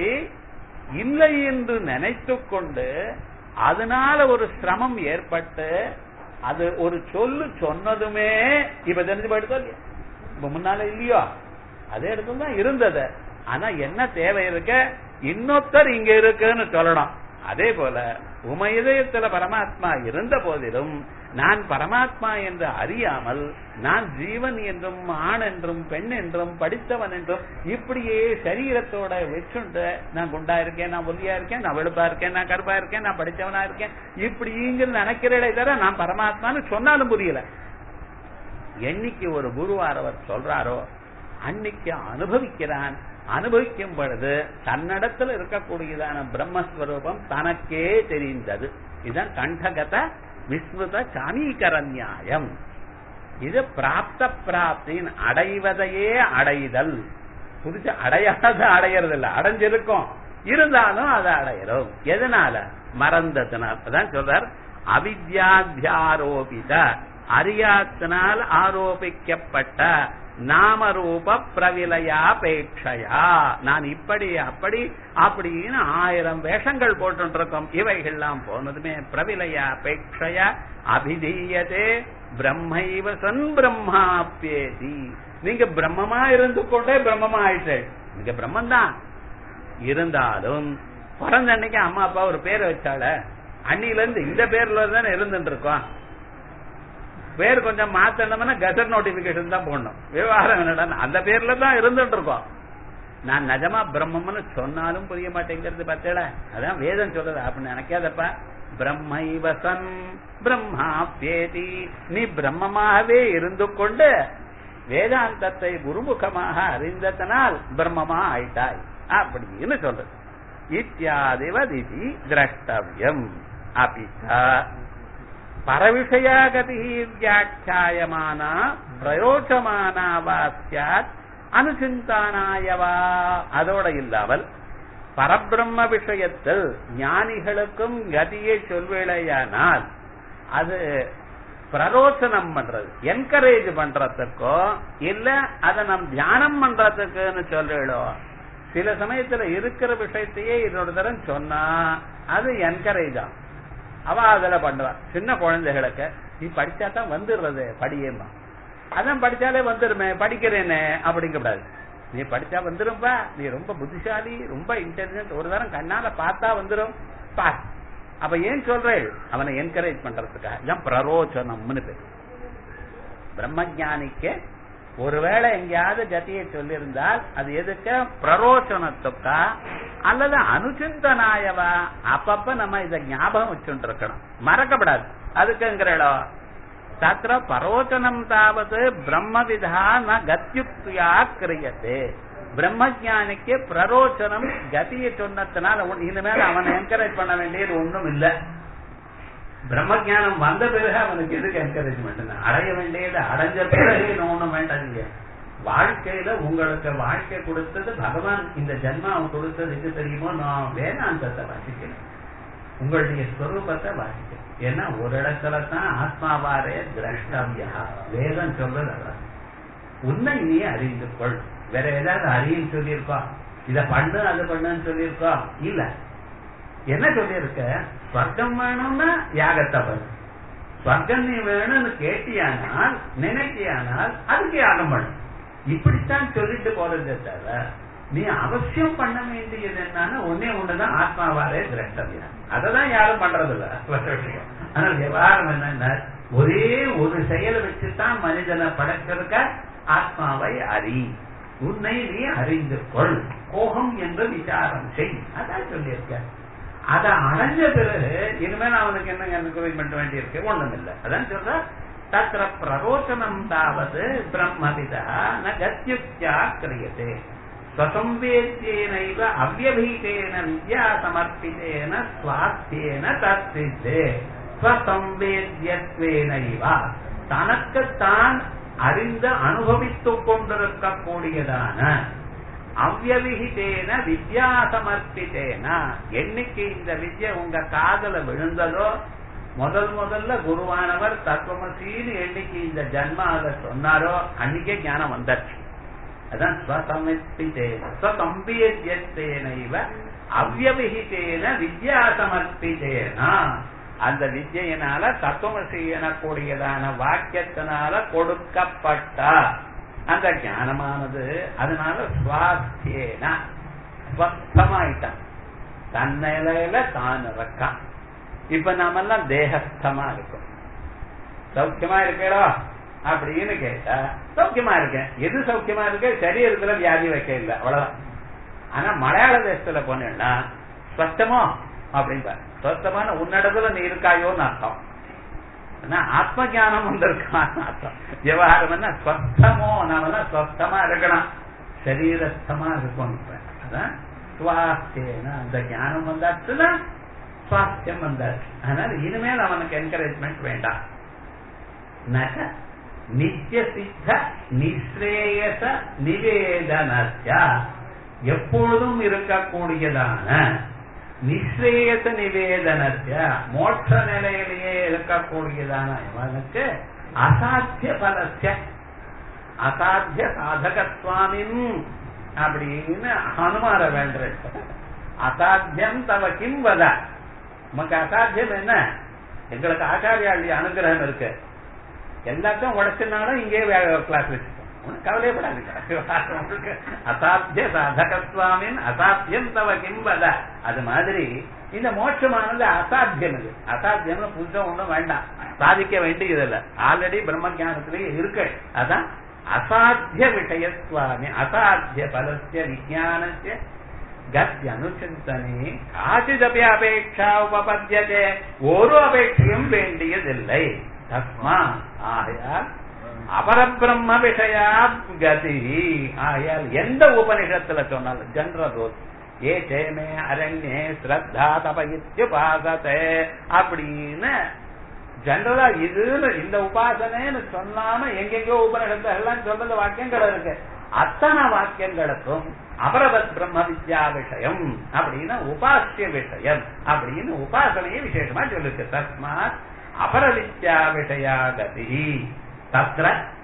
இல்லை என்று நினைத்து கொண்டு அதனால ஒரு சிரமம் ஏற்பட்டு அது ஒரு சொல்லு சொன்னதுமே இப்ப தெரிஞ்சு போயிடுதோ இல்லையா இப்ப முன்னால இல்லையோ அதே இடத்துல தான் இருந்தது ஆனா என்ன தேவை இருக்க இன்னொருத்தர் இங்க இருக்குன்னு சொல்லணும் அதே போல உம இதயத்துல பரமாத்மா இருந்த போதிலும் நான் பரமாத்மா என்று அறியாமல் நான் ஜீவன் என்றும் ஆண் என்றும் பெண் என்றும் படித்தவன் என்றும் இப்படியே சரீரத்தோட வச்சுண்டு நான் குண்டா இருக்கேன் நான் ஒல்லியா இருக்கேன் நான் வெளுப்பா இருக்கேன் நான் கருப்பா இருக்கேன் நான் படித்தவனா இருக்கேன் இப்படிங்கிற நினைக்கிறே தவிர நான் பரமாத்மான்னு சொன்னாலும் புரியல என்னைக்கு ஒரு குருவார் அவர் சொல்றாரோ அன்னைக்கு அனுபவிக்கிறான் அனுபவிக்கும் பொழுது தன்னிடத்தில் இருக்கக்கூடியதான பிரம்மஸ்வரூபம் தனக்கே தெரிந்தது இதுதான் கண்டகத விஸ்மிருத சாமீகர நியாயம் இது பிராப்த பிராப்தின் அடைவதையே அடைதல் புதுசு அடையாத அடையறது இல்ல அடைஞ்சிருக்கும் இருந்தாலும் அதை அடையிறோம் எதனால மறந்ததுனால அதான் சொல்றார் அவித்யாத்தியாரோபித அறியாத்தினால் ஆரோபிக்கப்பட்ட நாமரூப பிரவிலையாபேட்சையா நான் இப்படி அப்படி அப்படின்னு ஆயிரம் வேஷங்கள் போட்டு இருக்கோம் இவைகள்லாம் போனதுமே பிரவிலையாபேட்சையா அபிதீயதே பிரம்மைவ சன் பிரம்மாப்பேதி நீங்க பிரம்மமா இருந்து கொண்டே பிரம்மமா ஆயிட்டு நீங்க பிரம்மன் தான் இருந்தாலும் பிறந்த அன்னைக்கு அம்மா அப்பா ஒரு பேரை வச்சால அன்னில இருந்து இந்த பேர்ல தானே இருந்துட்டு இருக்கோம் பேர் கொஞ்சம் மாத்தணும்னா கெசட் நோட்டிபிகேஷன் தான் போடணும் விவகாரம் என்னடா அந்த பேர்ல தான் இருந்துட்டு இருக்கோம் நான் நிஜமா பிரம்மம்னு சொன்னாலும் புரிய மாட்டேங்கிறது பார்த்தேல அதான் வேதம் சொல்றது அப்படின்னு நினைக்காதப்பா பிரம்மைவசன் பிரம்மாப்பேதி நீ பிரம்மமாகவே இருந்து கொண்டு வேதாந்தத்தை குருமுகமாக அறிந்ததனால் பிரம்மமா ஆயிட்டாய் அப்படின்னு சொல்றது இத்தியாதிவதிதி திரஷ்டவியம் அபிச்சா பரவிஷயாகதி வியாக்கியாயமானா பிரயோஜமானா வா சியாத் அனுசிந்தானாயவா அதோட இல்லாமல் பரபிரம்ம விஷயத்தில் ஞானிகளுக்கும் கதியை சொல்வேளையானால் அது பிரரோச்சனம் பண்றது என்கரேஜ் பண்றதுக்கோ இல்ல அதை நம் தியானம் பண்றதுக்குன்னு சொல்றீங்களோ சில சமயத்துல இருக்கிற விஷயத்தையே இன்னொரு தரம் சொன்னா அது என்கரேஜ் ஆகும் அவ அதுல பண்ணுவா சின்ன குழந்தைகளுக்கு நீ படிச்சா தான் வந்துடுறது படியேமா அதான் படிச்சாலே வந்துருமே படிக்கிறேனே அப்படிங்கக்கூடாது நீ படிச்சா வந்துரும்பா நீ ரொம்ப புத்திசாலி ரொம்ப இன்டெலிஜென்ட் ஒரு தரம் கண்ணால பார்த்தா வந்துரும் பா அப்ப ஏன் சொல்றேன் அவனை என்கரேஜ் பண்றதுக்காக இதான் பிரரோச்சனம்னு பேர் பிரம்மஜானிக்கு ஒருவேளை எங்கேயாவது கதியை சொல்லியிருந்தால் அது எதுக்கு பிரரோச்சனத்துக்கா அல்லது அனுசிந்தனாயவா அப்பப்ப நம்ம இத ஞாபகம் வச்சுட்டு இருக்கணும் மறக்கப்படாது அதுக்குங்கிறோ தத்திர பரோச்சனம் தாவது பிரம்மவிதா ந கத்யுக்தியா கிரியத்தே பிரம்மஜானிக்கு பிரரோச்சனம் கதியை சொன்னதுனால உன் இனிமேல் அவனை என்கரேஜ் பண்ண வேண்டியது ஒண்ணும் இல்ல பிரம்மஜானம் வந்த பிறகு அவனுக்கு எதுக்கு என்கரேஜ்மெண்ட் அடைய வேண்டியது அடைஞ்ச பிறகு இன்னும் ஒண்ணும் வேண்டாம் வாழ்க்கையில உங்களுக்கு வாழ்க்கை கொடுத்தது பகவான் இந்த ஜென்மாவை கொடுத்தது இது தெரியுமோ நான் வேதாந்தத்தை வாசிக்கிறேன் உங்களுடைய ஸ்வரூபத்தை வாசிக்கிறேன் ஏன்னா ஒரு இடத்துல தான் ஆத்மாவாரே திரஷ்டவியா வேதம் சொல்றது அதான் உன்னை நீ அறிந்து கொள் வேற ஏதாவது அறியும் சொல்லியிருக்கோம் இத பண்ணு அது பண்ணுன்னு சொல்லியிருக்கோம் இல்ல என்ன சொல்லியிருக்க ஸ்வர்க்கம் வேணும்னா யாகத்தை பண்ணு ஸ்வர்க்கம் நீ வேணும்னு கேட்டியானால் நினைக்கியானால் அதுக்கு யாகம் பண்ணு இப்படித்தான் சொல்லிட்டு போறது தவிர நீ அவசியம் பண்ண வேண்டியது என்னன்னா ஒன்னே ஒண்ணுதான் ஆத்மாவாரே திரஷ்டவியா அததான் யாரும் பண்றது இல்ல விஷயம் ஆனால் விவகாரம் என்னன்னா ஒரே ஒரு செயலை வச்சுதான் மனிதனை படைச்சிருக்க ஆத்மாவை அறி உன்னை நீ அறிந்து கொள் கோகம் என்று விசாரம் செய் அதான் சொல்லியிருக்க அதை அடைஞ்ச பிறகு இனிமேல் அவனுக்கு என்ன என்கரேஜ்மெண்ட் வேண்டியிருக்கு ஒண்ணும் இல்லை அதான் சொல்ற தத்திர பிரரோச்சனம் தாவது பிரம்மவிதா ந கத்யுக்தியா கிரியதே ஸ்வசம்வேத்யேனைவ அவ்வபீதேன வித்யா சமர்ப்பித்தேன சுவாஸ்தியேன தத்தித்தே ஸ்வசம்வேத்யத்வேனைவ தனக்குத்தான் அறிந்து அனுபவித்துக் கொண்டிருக்கக்கூடியதான அவ்வவிகிதேன வித்யா சமர்ப்பித்தேன என்னைக்கு இந்த வித்யா உங்க காதல விழுந்ததோ முதல் முதல்ல குருவானவர் தத்துவமசின்னு என்னைக்கு இந்த ஜன்மால சொன்னாரோ அன்னைக்கே ஞானம் வந்தாச்சு அதான் ஸ்வசமர்ப்பித்தேன ஸ்வசம்பேத்யத்தேனைவ அவ்வவிகிதேன வித்யா சமர்ப்பித்தேனா அந்த வித்யினால தத்துவமசி எனக்கூடியதான வாக்கியத்தினால கொடுக்கப்பட்ட அந்த ஞானமானது அதனால சுவாஸ்தியேன ஸ்வஸ்தமாயிட்டான் தன் நிலையில தான் இருக்கான் இப்ப நாமெல்லாம் தேகஸ்தமா இருக்கும் சௌக்கியமா இருக்கேடா அப்படின்னு கேட்டா சௌக்கியமா இருக்கேன் எது சௌக்கியமா இருக்கு சரீரத்துல வியாதி வைக்க இல்லை அவ்வளவுதான் ஆனா மலையாள தேசத்துல போனேன்னா ஸ்வஸ்தமோ அப்படின்னு ஸ்வஸ்தமான உன்னிடத்துல நீ இருக்காயோன்னு அர்த்தம் ஆத்ம ஜானம் வந்திருக்கான்னு அர்த்தம் விவகாரம் என்ன ஸ்வஸ்தமோ நாமெல்லாம் ஸ்வஸ்தமா இருக்கணும் சரீரஸ்தமா இருக்கும் அதான் சுவாஸ்தியன அந்த ஞானம் வந்தாச்சுன்னா சுவாஸ்தியம் வந்தாச்சு அதனால இனிமேல் அவனுக்கு என்கரேஜ்மெண்ட் வேண்டாம் நக நித்திய சித்த நிஸ்ரேயச நிவேதனஸ்யா எப்பொழுதும் இருக்கக்கூடியதான நிஸ்ரேயச நிவேதனஸ்ய மோட்ச நிலையிலேயே இருக்கக்கூடியதான இவனுக்கு அசாத்திய பலஸ்ய அசாத்திய சாதகத்வாமின் அப்படின்னு ஹனுமார வேண்ட அசாத்தியம் தவ கிம் வத உமக்கு அசாத்தியம் என்ன எங்களுக்கு ஆச்சாரியாளி அனுகிரகம் இருக்கு எல்லாத்தையும் உடச்சினாலும் இங்கே கிளாஸ் வச்சுக்கோ உனக்கு கவலைப்படாதீங்க அசாத்திய சாதகத்வாமின் அசாத்தியம் தவ கிம்பத அது மாதிரி இந்த மோட்சமானது அசாத்தியம் இது அசாத்தியம் புதுசா ஒண்ணும் வேண்டாம் சாதிக்க வேண்டியது இல்ல ஆல்ரெடி பிரம்ம ஜானத்திலேயே இருக்கு அதான் அசாத்திய விஷயத்வாமி அசாத்திய பலசிய விஜயானசிய கத்தியனுச்சிந்தனே காசிதபி அபேட்சா உபபத்தியதே ஒரு அபேட்சையும் வேண்டியதில்லை தஸ்மா ஆகையால் அபரபிரம்ம விஷயா கதி ஆகையால் எந்த உபனிஷத்துல சொன்னாலும் ஜென்ரல் ரூல் ஏ சேமே அரண்யே ஸ்ரத்தா தபயித்யுபாசதே அப்படின்னு ஜெனரலா இதுன்னு இந்த உபாசனைன்னு சொல்லாம எங்கெங்கோ உபனிஷத்துலாம் சொல்றது வாக்கியங்கள் இருக்கு அத்தனை வாக்கியங்களுக்கும் அபரவத் பிரம்ம வித்யா விஷயம் அப்படின்னு உபாசிய விஷயம் அப்படின்னு உபாசனையை விசேஷமா சொல்லிருக்கு தஸ்மாத் அபர வித்யா விஷயா கதி தத்ர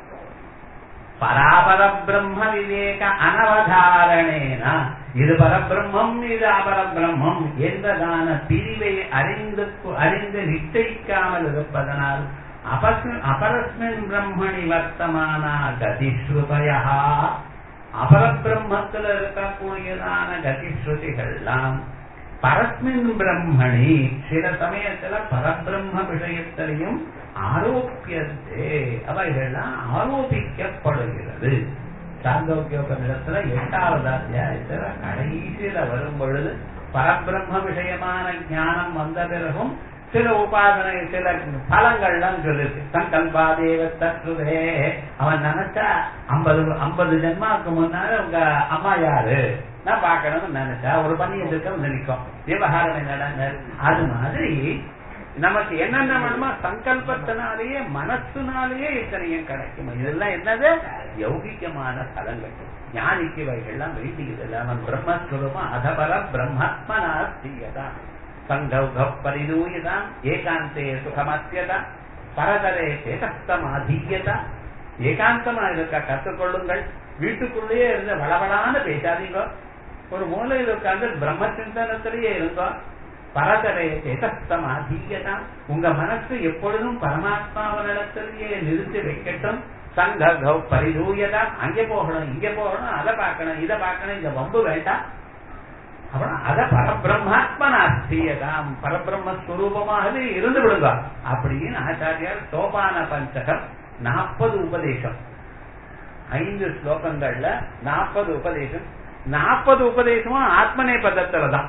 பராபர பிரம்ம விவேக அனவதாரணேன இது பரபிரம்மம் இது அபரபிரம்மம் என்றதான பிரிவை அறிந்து அறிந்து நிச்சயிக்காமல் இருப்பதனால் அபரஸ்மின் பிரம்மணி வர்த்தமான கதிஸ்ருதயா அபரபிரம்மத்தில் இருக்கக்கூடியதான கதிஸ்ருதிகள்லாம் பரஸ்மின் பிரம்மணி சில சமயத்துல பரபிரம்ம விஷயத்திலையும் ஆரோப்பியத்தே அவைகள்லாம் ஆரோபிக்கப்படுகிறது சாந்தோக்கியோபனிடத்துல எட்டாவது அத்தியாயத்துல கடைசியில வரும் பொழுது பரபிரம்ம விஷயமான ஞானம் வந்த பிறகும் சில உபாசனை சில பலங்கள்லாம் சொல்லிருக்கு சங்கல்பா தேவ தத்துவே அவன் நினைச்சா ஐம்பது ஐம்பது ஜென்மாவுக்கு முன்னால உங்க அம்மா யாரு நான் பார்க்கணும்னு நினைச்சா ஒரு பண்ணிட்டு இருக்க நினைக்கும் விவகாரம் நடந்த அது மாதிரி நமக்கு என்னென்ன வேணுமோ சங்கல்பத்தினாலேயே மனசுனாலேயே இத்தனையும் கிடைக்கும் இதெல்லாம் என்னது யௌகிகமான பலங்கள் ஞானிக்கு வைகள்லாம் வேண்டியதில்லை அவன் பிரம்மஸ்வரூபம் அதபர பிரம்மத்மனா ஸ்ரீயதான் சங்கௌக பரிதூயதாம் ஏகாந்தே சுகமத்தியதா பரதரே சேதஸ்தமாதீயதா ஏகாந்தமா இருக்க கற்றுக்கொள்ளுங்கள் வீட்டுக்குள்ளேயே இருந்து வளவளான பேசாதீங்க ஒரு மூலையில் உட்கார்ந்து பிரம்ம சிந்தனத்திலேயே இருந்தோம் பரதரே சேதஸ்தமாதீயதாம் உங்க மனசு எப்பொழுதும் பரமாத்மாவனிடத்திலேயே நிறுத்தி வைக்கட்டும் சங்கௌ பரிதூயதாம் அங்கே போகணும் இங்க போகணும் அதை பார்க்கணும் இதை பார்க்கணும் இந்த வம்பு வேண்டாம் அப்புறம் அத பரபிரம்மாத்மனாஸ்தியதாம் பரபிரம்மஸ்வரூபமாகவே இருந்து விடுங்க அப்படின்னு ஆச்சாரியார் சோபான பஞ்சகம் நாற்பது உபதேசம் ஐந்து ஸ்லோகங்கள்ல நாற்பது உபதேசம் நாற்பது உபதேசமும் ஆத்மனே பதத்துல தான்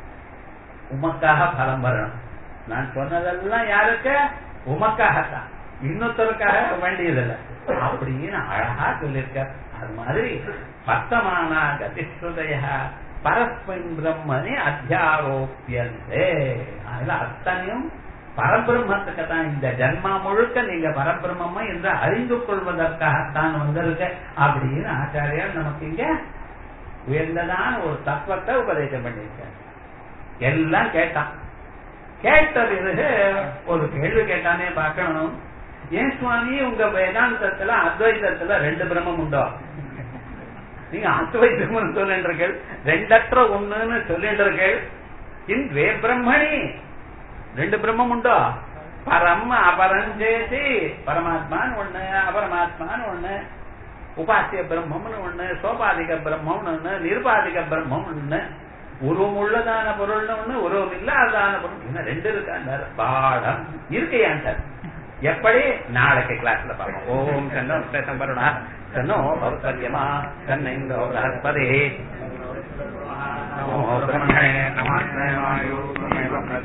உமக்காக பலம் வரணும் நான் சொன்னதெல்லாம் யாருக்கு உமக்காகத்தான் இன்னொருத்தருக்காக வேண்டியதில்லை அப்படின்னு அழகா சொல்லியிருக்க அது மாதிரி பத்தமானா கதிஸ்ருதய பரஸ்மின் பிரம்மனே அத்தியாரோப்பியந்தே அதுல அத்தனையும் பரபிரம்மத்துக்கு தான் இந்த ஜன்மா முழுக்க நீங்க பரபிரம்மமா என்று அறிந்து கொள்வதற்காகத்தான் வந்திருக்க அப்படின்னு ஆச்சாரியார் நமக்கு இங்க உயர்ந்ததான ஒரு தத்துவத்தை உபதேசம் பண்ணியிருக்கார் எல்லாம் கேட்டான் கேட்ட பிறகு ஒரு கேள்வி கேட்டானே பார்க்கணும் ஏன் சுவாமி உங்க வேதாந்தத்துல அத்வைதத்துல ரெண்டு பிரம்மம் உண்டோ நீங்க அத்வைதம் சொல்லின்றீர்கள் ரெண்டற்ற ஒண்ணுன்னு சொல்லின்றீர்கள் இன்வே பிரம்மணி ரெண்டு பிரம்மம் உண்டோ பரம் அபரஞ்சேசி பரமாத்மான்னு ஒண்ணு அபரமாத்மான்னு ஒண்ணு உபாசிய பிரம்மம்னு ஒண்ணு சோபாதிக பிரம்மம்னு ஒண்ணு நிருபாதிக பிரம்மம் ஒண்ணு உருவம் உள்ளதான பொருள்னு ஒண்ணு உருவம் இல்லாததான பொருள் இன்னும் ரெண்டு இருக்காண்டார் பாடம் இருக்கையாண்டார் எப்படி நாளைக்கு கிளாஸ்ல பார்ப்போம் ஓம் சன்னோ சம்பருணா சன்னோ பௌத்தரியமா சன்ன இந்தோ பிரகஸ்பதே நமோ பிரம்மணே நமஸ்தே வாயு